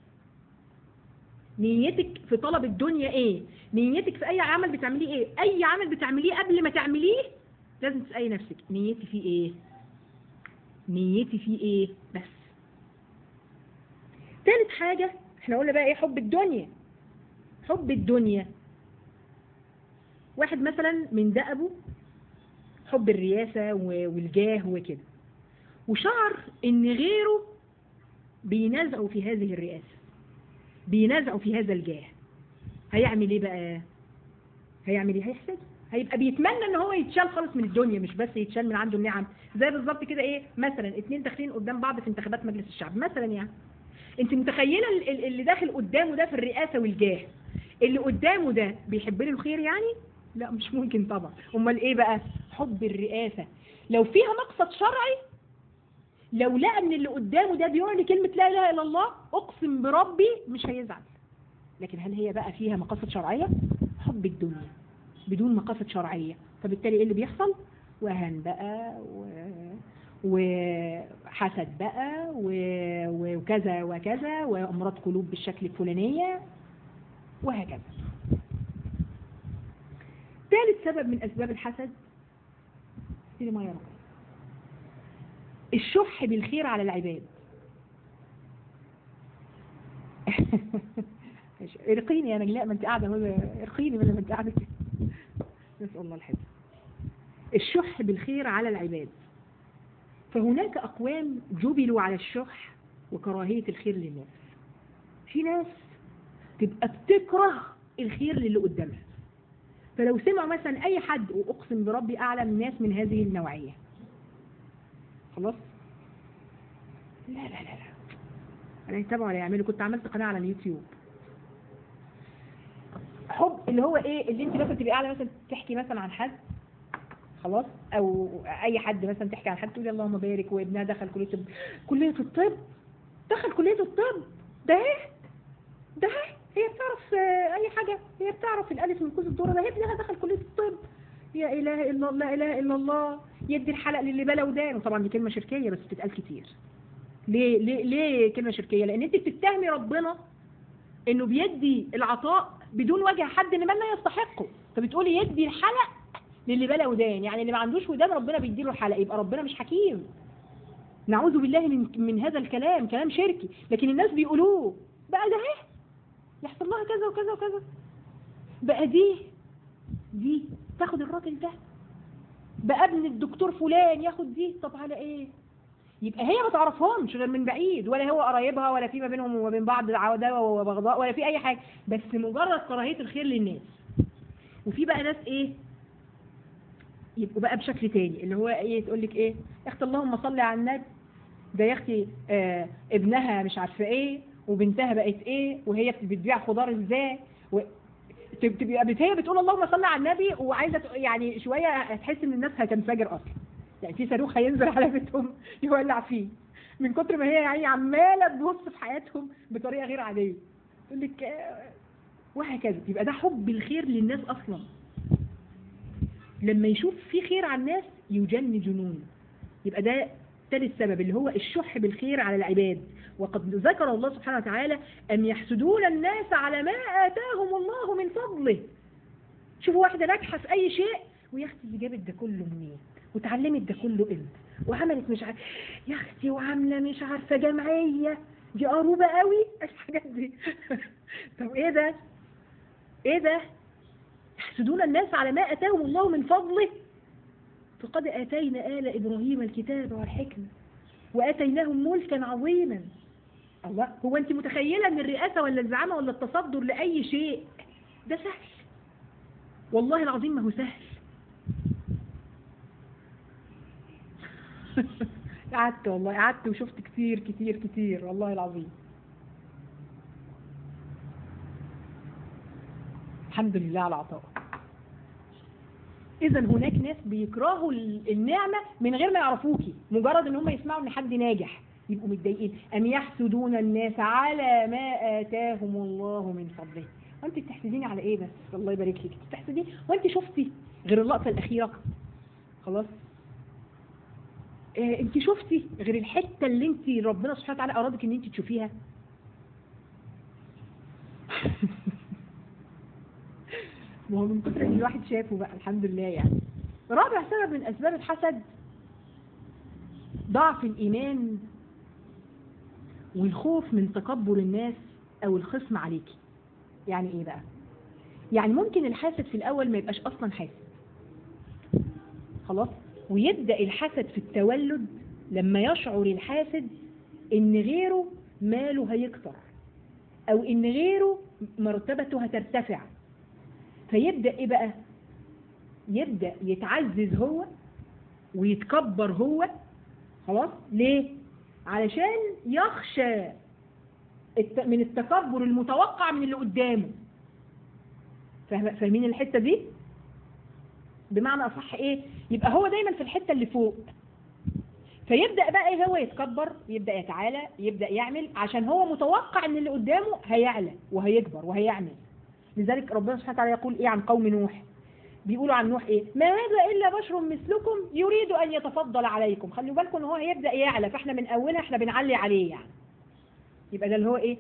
نيتك في طلب الدنيا ايه نيتك في اي عمل بتعمليه ايه اي عمل بتعمليه قبل ما تعمليه لازم تسالي نفسك نيتي فيه ايه نيتي فيه ايه بس تالت حاجه احنا قلنا بقى ايه حب الدنيا حب الدنيا واحد مثلا من دأبه حب الرياسة و- والجاه وكده وشعر ان غيره بينازعوا في هذه الرئاسة بينازعوا في هذا الجاه هيعمل ايه بقى هيعمل ايه هيحسد هيبقى بيتمنى ان هو يتشال خالص من الدنيا مش بس يتشال من عنده النعم زي بالظبط كده ايه مثلا اتنين داخلين قدام بعض في انتخابات مجلس الشعب مثلا يعني انت متخيله ال- ال- اللي داخل قدامه ده في الرئاسه والجاه اللي قدامه ده بيحب له الخير يعني لا مش ممكن طبعا امال ايه بقى حب الرئاسه لو فيها مقصد شرعي لو لقى ان اللي قدامه ده بيقول كلمه لا اله الا الله اقسم بربي مش هيزعل لكن هل هي بقى فيها مقاصد شرعيه حب الدنيا بدون مقاصد شرعيه فبالتالي ايه اللي بيحصل وهن بقى و... وحسد بقى و... وكذا وكذا وامراض قلوب بالشكل الفلانيه وهكذا ثالث سبب من أسباب الحسد سيدي ما يرى الشح بالخير على العباد ارقيني يا نجلاء ما انت قاعده هو ارقيني بدل ما انت قاعده كده. نسال الله الحفظ الشح بالخير على العباد فهناك اقوام جبلوا على الشح وكراهيه الخير للناس في ناس تبقى بتكره الخير للي قدامها فلو سمعوا مثلا اي حد واقسم بربي اعلم الناس من هذه النوعيه خلاص لا لا لا لا ولا يتابعوا ولا يعملوا كنت عملت قناه على اليوتيوب حب اللي هو ايه اللي انت مثلا تبقي قاعده مثلا تحكي مثلا عن حد خلاص او اي حد مثلا تحكي عن حد تقولي اللهم بارك وابنها دخل كليه الطب كليه الطب دخل كليه الطب ده ايه ده ايه هي بتعرف آه، اي حاجه هي بتعرف الالف من كوز الذره ده هي ابنها دخل كليه الطب يا اله الا الله لا اله الا الله يدي الحلق للي بلا ودان طبعا دي كلمه شركيه بس بتتقال كتير ليه ليه ليه كلمه شركيه لان انت بتتهمي ربنا انه بيدي العطاء بدون وجه حد لمن لا يستحقه فبتقولي يدي الحلق للي بلا ودان يعني اللي ما عندوش ودان ربنا بيديله الحلق يبقى ربنا مش حكيم نعوذ بالله من من هذا الكلام كلام شركي لكن الناس بيقولوه بقى ده ايه يحصل لها كذا وكذا وكذا بقى دي دي تاخد الراجل ده بقى ابن الدكتور فلان ياخد دي طب على ايه يبقى هي ما تعرفهمش غير من بعيد ولا هو قرايبها ولا في ما بينهم وما بين بعض عداوه وبغضاء ولا في اي حاجه بس مجرد كراهيه الخير للناس وفي بقى ناس ايه يبقوا بقى بشكل تاني اللي هو ايه تقول لك ايه يا اختي اللهم صل على النبي ده يا اختي آه ابنها مش عارفه ايه وبنتها بقت ايه وهي بتبيع خضار ازاي و... تب- تبقى بت- هي بتقول اللهم صل على النبي وعايزه ت- يعني شويه هتحس ان الناس هتنفجر اصلا يعني في صاروخ هينزل على بيتهم يولع فيه من كتر ما هي يعني عماله تبص في حياتهم بطريقه غير عاديه تقول لك آه، وهكذا يبقى ده حب الخير للناس اصلا لما يشوف في خير على الناس يجن جنون يبقى ده ثالث سبب اللي هو الشح بالخير على العباد وقد ذكر الله سبحانه وتعالى أن يحسدون الناس على ما آتاهم الله من فضله شوفوا واحدة ناجحة في أي شيء ويا أختي اللي جابت ده كله منين وتعلمت ده كله امتى وعملت مش عارفه يا اختي وعامله مش عارفه جمعيه دي قروبه قوي الحاجات دي طب ايه ده ايه ده يحسدون الناس على ما اتاهم الله من فضله فقد اتينا ال ابراهيم الكتاب والحكمه واتيناهم ملكا عظيما الله هو انت متخيله ان الرئاسه ولا الزعامه ولا التصدر لاي شيء ده سهل والله العظيم ما هو سهل قعدت والله قعدت وشفت كتير كتير كتير والله العظيم الحمد لله على عطائه اذا هناك ناس بيكرهوا ال- النعمه من غير ما يعرفوكي مجرد ان هم يسمعوا ان حد ناجح يبقوا متضايقين ام يحسدون الناس على ما اتاهم الله من فضله وانت بتحسديني على ايه بس الله يبارك لك بتحسديني وانت شفتي غير اللقطه الاخيره خلاص آه انت شفتي غير الحته اللي انت ربنا سبحانه وتعالى ارادك ان انت تشوفيها ما هو من كتر ان الواحد شافه بقى الحمد لله يعني رابع سبب من اسباب الحسد ضعف الايمان والخوف من تكبر الناس او الخصم عليكي يعني ايه بقى يعني ممكن الحاسد في الاول ما يبقاش اصلا حاسد خلاص ويبدا الحسد في التولد لما يشعر الحاسد ان غيره ماله هيكتر او ان غيره مرتبته هترتفع فيبدا ايه بقى يبدا يتعزز هو ويتكبر هو خلاص ليه علشان يخشى الت- من التكبر المتوقع من اللي قدامه فاهم- فاهمين الحته دي بمعنى اصح ايه يبقى هو دايما في الحته اللي فوق فيبدا بقى ايه هو يتكبر يبدا يتعالى يبدا يعمل عشان هو متوقع ان اللي قدامه هيعلى وهيكبر وهيعمل لذلك ربنا سبحانه وتعالى يقول ايه عن قوم نوح بيقولوا عن نوح ايه ما هذا الا بشر مثلكم يريد ان يتفضل عليكم خلوا بالكم ان هو هيبدا يعلى فاحنا من اولها احنا بنعلي عليه يعني يبقى ده اللي هو ايه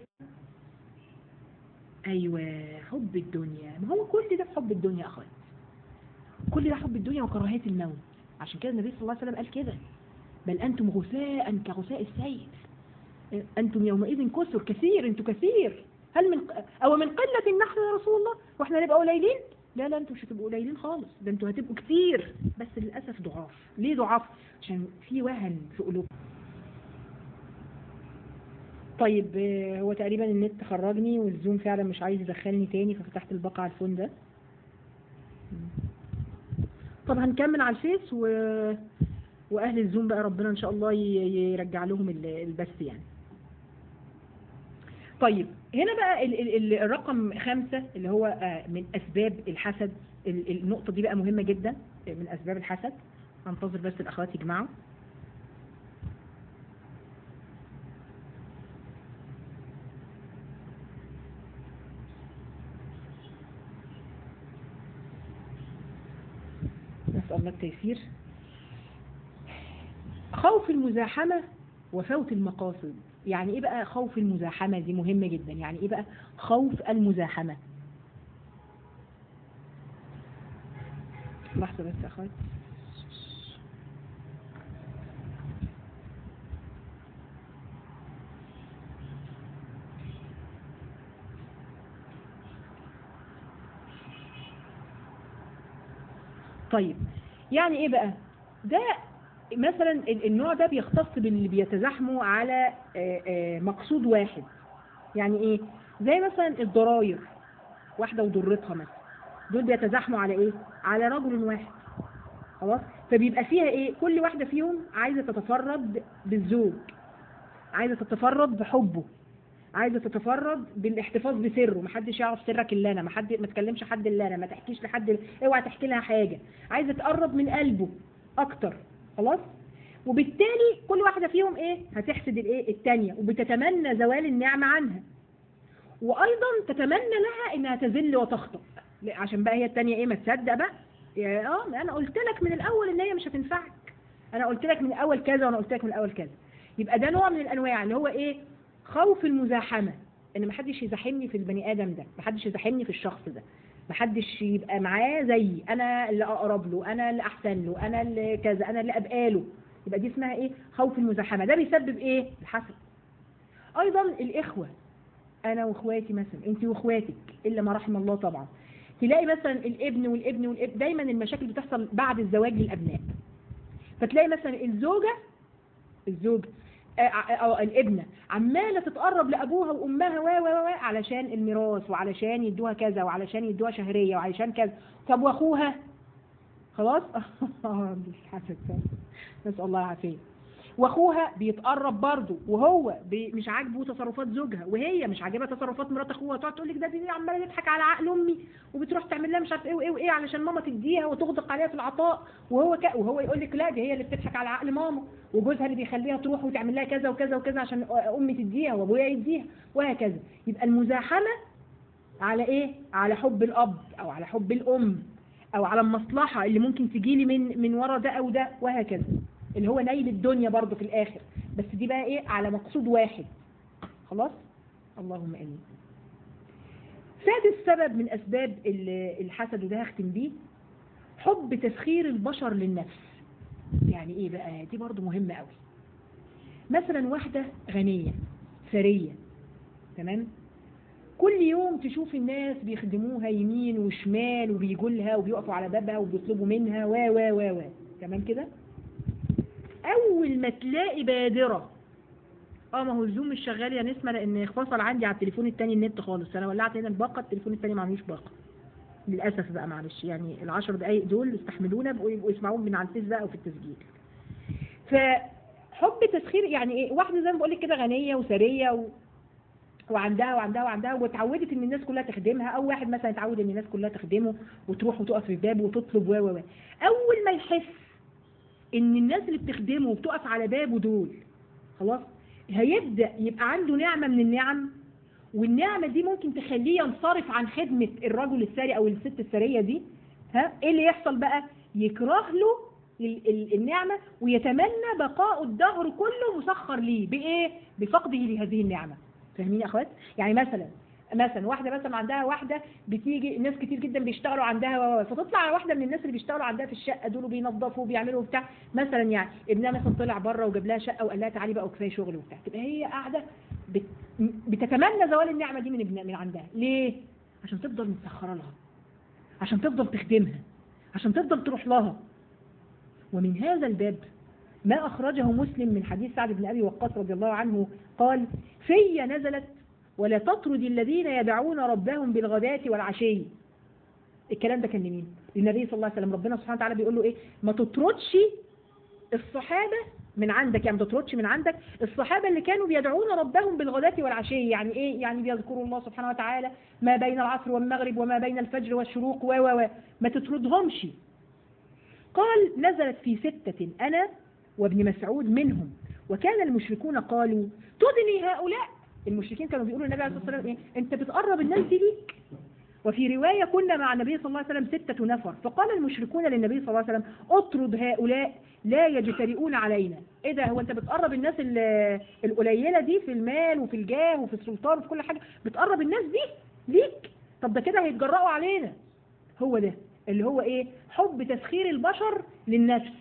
ايوه حب الدنيا ما هو كل ده حب الدنيا يا اخوات كل ده حب الدنيا وكراهيه الموت عشان كده النبي صلى الله عليه وسلم قال كده بل انتم غثاء كغثاء السيل انتم يومئذ كثر كثير انتم كثير هل من او من قله نحن يا رسول الله واحنا نبقى قليلين لا لا انتوا مش هتبقوا قليلين خالص ده انتوا هتبقوا كتير بس للاسف ضعاف ليه ضعاف عشان في وهن في قلوبهم طيب آه، هو تقريبا النت خرجني والزوم فعلا مش عايز يدخلني تاني ففتحت الباقة على الفون ده طب هنكمل على الفيس و... واهل الزوم بقى ربنا ان شاء الله ي- يرجع لهم ال- البث يعني طيب هنا بقى ال ال ال الرقم خمسة اللي هو آه، من أسباب الحسد ال- النقطة دي بقى مهمة جدا آه، من أسباب الحسد هنتظر بس الأخوات يجمعوا نسأل الله التيسير خوف المزاحمة وفوت المقاصد يعني ايه بقى خوف المزاحمة دي مهمة جدا يعني ايه بقى خوف المزاحمة لحظة بس يا اخوات طيب يعني ايه بقى ده مثلا ال- النوع ده بيختص باللي بيتزاحموا على آه، آه، مقصود واحد يعني ايه زي مثلا الضراير واحده وضرتها مثلا دول بيتزاحموا على ايه على رجل واحد خلاص فبيبقى فيها ايه كل واحده فيهم عايزه تتفرد بالزوج عايزه تتفرد بحبه عايزه تتفرد بالاحتفاظ بسره محدش يعرف سرك الا انا ما حد ما تكلمش حد الا انا ما تحكيش لحد اوعى تحكي لها حاجه عايزه تقرب من قلبه اكتر خلاص وبالتالي كل واحده فيهم ايه هتحسد الايه الثانيه وبتتمنى زوال النعمه عنها وايضا تتمنى لها انها تذل وتخطئ لا، عشان بقى هي الثانيه ايه ما تصدق بقى يا اه انا قلت لك من الاول ان هي مش هتنفعك انا قلت لك من الاول كذا وانا قلت لك من الاول كذا يبقى ده نوع من الانواع اللي هو ايه خوف المزاحمه ان محدش يزاحمني في البني ادم ده محدش يزاحمني في الشخص ده محدش يبقى معاه زيي انا اللي اقرب له انا اللي احسن له انا اللي كذا انا اللي ابقى له يبقى دي اسمها ايه خوف المزاحمه ده بيسبب ايه الحسد ايضا الاخوه انا واخواتي مثلا انت واخواتك الا ما رحم الله طبعا تلاقي مثلا الابن والابن والابن دايما المشاكل بتحصل بعد الزواج للابناء فتلاقي مثلا الزوجه الزوج آه، او الابنه عماله تتقرب لابوها وامها و و و علشان الميراث وعلشان يدوها كذا وعلشان يدوها شهريه وعلشان كذا طب واخوها خلاص حسد نسال الله العافيه واخوها بيتقرب برضه وهو بي مش عاجبه تصرفات زوجها وهي مش عاجبها تصرفات مرات اخوها تقعد تقول لك ده دي عماله تضحك على عقل امي وبتروح تعمل لها مش عارف ايه وايه وايه علشان ماما تديها وتغدق عليها في العطاء وهو ك... وهو يقول لك لا دي هي اللي بتضحك على عقل ماما وجوزها اللي بيخليها تروح وتعمل لها كذا وكذا وكذا عشان امي تديها وابويا يديها وهكذا يبقى المزاحمه على ايه على حب الاب او على حب الام او على المصلحه اللي ممكن تجيلي من من ورا ده او ده وهكذا اللي هو نيل الدنيا برضه في الاخر بس دي بقى ايه على مقصود واحد خلاص اللهم امين سادس سبب من اسباب ال- الحسد وده هختم بيه حب تسخير البشر للنفس يعني ايه بقى دي برضه مهمه قوي مثلا واحده غنيه ثريه تمام كل يوم تشوف الناس بيخدموها يمين وشمال وبيجوا لها وبيقفوا على بابها وبيطلبوا منها و و و و تمام كده اول ما تلاقي بادره اه ما هو الزوم مش شغال يا نسمه لان فصل عندي على التليفون التاني النت خالص انا ولعت هنا الباقه التليفون التاني ما عندوش باقه للاسف بقى معلش يعني العشر دقايق دول استحملونا بقوا يبقوا يسمعوهم من على الفيس بقى وفي التسجيل فحب تسخير يعني ايه واحده زي ما بقول لك كده غنيه وثريه و... وعندها وعندها وعندها واتعودت ان الناس كلها تخدمها او واحد مثلا اتعود ان الناس كلها تخدمه وتروح وتقف في بابه وتطلب و و و اول ما يحس ان الناس اللي بتخدمه وبتقف على بابه دول خلاص هيبدا يبقى عنده نعمه من النعم والنعمه دي ممكن تخليه ينصرف عن خدمه الرجل الثري او الست الثريه دي ها ايه اللي يحصل بقى يكره له ال- ال- النعمه ويتمنى بقاء الدهر كله مسخر ليه بايه بفقده لهذه النعمه فاهمين يا اخوات يعني مثلا مثلا واحده مثلا عندها واحده بتيجي ناس كتير جدا بيشتغلوا عندها و- و- فتطلع على واحده من الناس اللي بيشتغلوا عندها في الشقه دول وبينظفوا وبيعملوا بتاع مثلا يعني ابنها مثلا طلع بره وجاب لها شقه وقال لها تعالي بقى وكفايه شغل وبتاع تبقى هي قاعده بت... بتتمنى زوال النعمه دي من ابن من عندها ليه عشان تفضل مسخره لها عشان تفضل تخدمها عشان تفضل تروح لها ومن هذا الباب ما أخرجه مسلم من حديث سعد بن أبي وقاص رضي الله عنه قال في نزلت ولا تطرد الذين يدعون ربهم بالغداة والعشي الكلام ده كان لمين؟ للنبي صلى الله عليه وسلم ربنا سبحانه وتعالى بيقول له ايه؟ ما تطردش الصحابة من عندك يعني ما تطردش من عندك الصحابة اللي كانوا بيدعون ربهم بالغداة والعشي يعني ايه؟ يعني بيذكروا الله سبحانه وتعالى ما بين العصر والمغرب وما بين الفجر والشروق و و و ما تطردهمش قال نزلت في ستة أنا وابن مسعود منهم وكان المشركون قالوا تدني هؤلاء المشركين كانوا بيقولوا للنبي عليه الصلاة والسلام إيه أنت بتقرب الناس دي ليك وفي رواية كنا مع النبي صلى الله عليه وسلم ستة نفر فقال المشركون للنبي صلى الله عليه وسلم اطرد هؤلاء لا يجترئون علينا ايه ده هو انت بتقرب الناس ال- القليلة دي في المال وفي الجاه وفي السلطان وفي كل حاجة بتقرب الناس دي ليك طب ده كده هيتجرأوا علينا هو ده اللي هو ايه حب تسخير البشر للنفس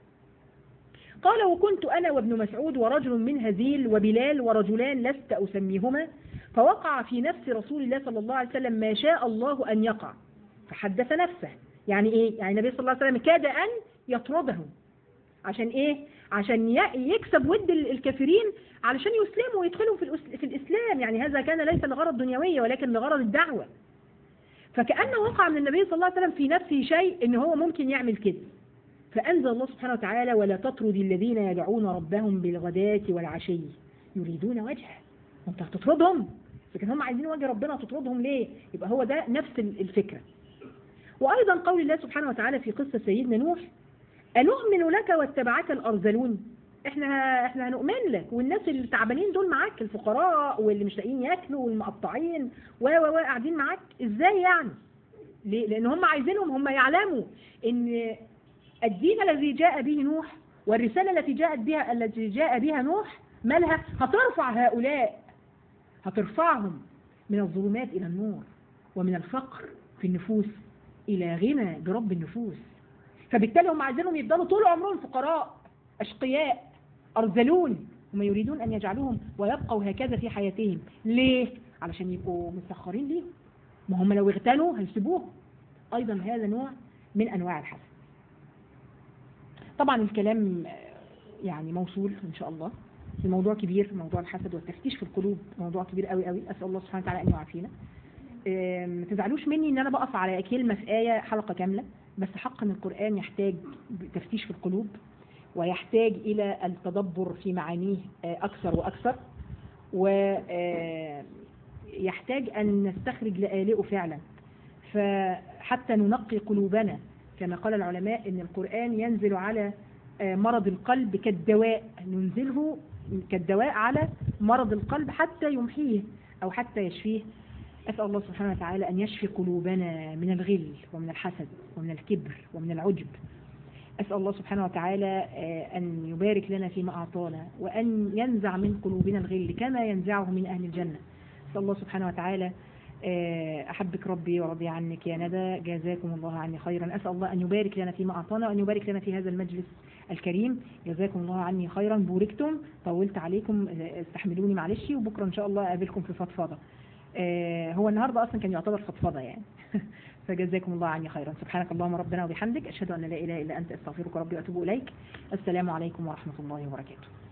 قال وكنت أنا وابن مسعود ورجل من هزيل وبلال ورجلان لست أسميهما فوقع في نفس رسول الله صلى الله عليه وسلم ما شاء الله أن يقع فحدث نفسه يعني إيه؟ يعني النبي صلى الله عليه وسلم كاد أن يطردهم عشان إيه؟ عشان ي- يكسب ود ال- الكافرين علشان يسلموا ويدخلوا في, الأس- في الإسلام يعني هذا كان ليس لغرض دنيوية ولكن لغرض الدعوة فكأنه وقع من النبي صلى الله عليه وسلم في نفسه شيء إن هو ممكن يعمل كده فأنزل الله سبحانه وتعالى ولا تطرد الذين يدعون ربهم بالغداة والعشي يريدون وجهه وانت هتطردهم لكن هم عايزين وجه ربنا تطردهم ليه يبقى هو ده نفس ال- الفكرة وأيضا قول الله سبحانه وتعالى في قصة سيدنا نوح أنؤمن لك واتبعك الأرذلون احنا احنا هنؤمن لك والناس اللي تعبانين دول معاك الفقراء واللي مش لاقيين ياكلوا والمقطعين و و و قاعدين معاك ازاي يعني ليه؟ لان هم عايزينهم هم يعلموا ان الدين الذي جاء به نوح والرسالة التي جاءت بها التي جاء بها نوح مالها هترفع هؤلاء هترفعهم من الظلمات إلى النور ومن الفقر في النفوس إلى غنى برب النفوس فبالتالي هم عايزينهم يفضلوا طول عمرهم فقراء أشقياء أرذلون هم يريدون أن يجعلوهم ويبقوا هكذا في حياتهم ليه؟ علشان يبقوا مسخرين ليهم ما هم لو اغتنوا هيسيبوهم أيضا هذا نوع من أنواع الحسد طبعا الكلام يعني موصول إن شاء الله الموضوع كبير موضوع الحسد والتفتيش في القلوب موضوع كبير قوي قوي أسأل الله سبحانه وتعالى أن يعافينا ما تزعلوش مني ان انا بقف على كلمة في آية حلقة كاملة بس حقا القرآن يحتاج تفتيش في القلوب ويحتاج إلى التدبر في معانيه أكثر وأكثر ويحتاج أن نستخرج لآلئه فعلا فحتى ننقي قلوبنا كما قال العلماء أن القرآن ينزل على مرض القلب كالدواء ننزله كالدواء على مرض القلب حتى يمحيه أو حتى يشفيه أسأل الله سبحانه وتعالى أن يشفي قلوبنا من الغل ومن الحسد ومن الكبر ومن العجب أسأل الله سبحانه وتعالى أن يبارك لنا فيما أعطانا وأن ينزع من قلوبنا الغل كما ينزعه من أهل الجنة أسأل الله سبحانه وتعالى أحبك ربي ورضي عنك يا ندى جزاكم الله عني خيرا أسأل الله أن يبارك لنا فيما أعطانا وأن يبارك لنا في هذا المجلس الكريم جزاكم الله عني خيرا بوركتم طولت عليكم استحملوني معلش وبكرة إن شاء الله أقابلكم في فضفضة هو النهاردة أصلا كان يعتبر فضفضة يعني فجزاكم الله عني خيرا سبحانك اللهم ربنا وبحمدك أشهد أن لا إله إلا أنت أستغفرك ربي وأتوب إليك السلام عليكم ورحمة الله وبركاته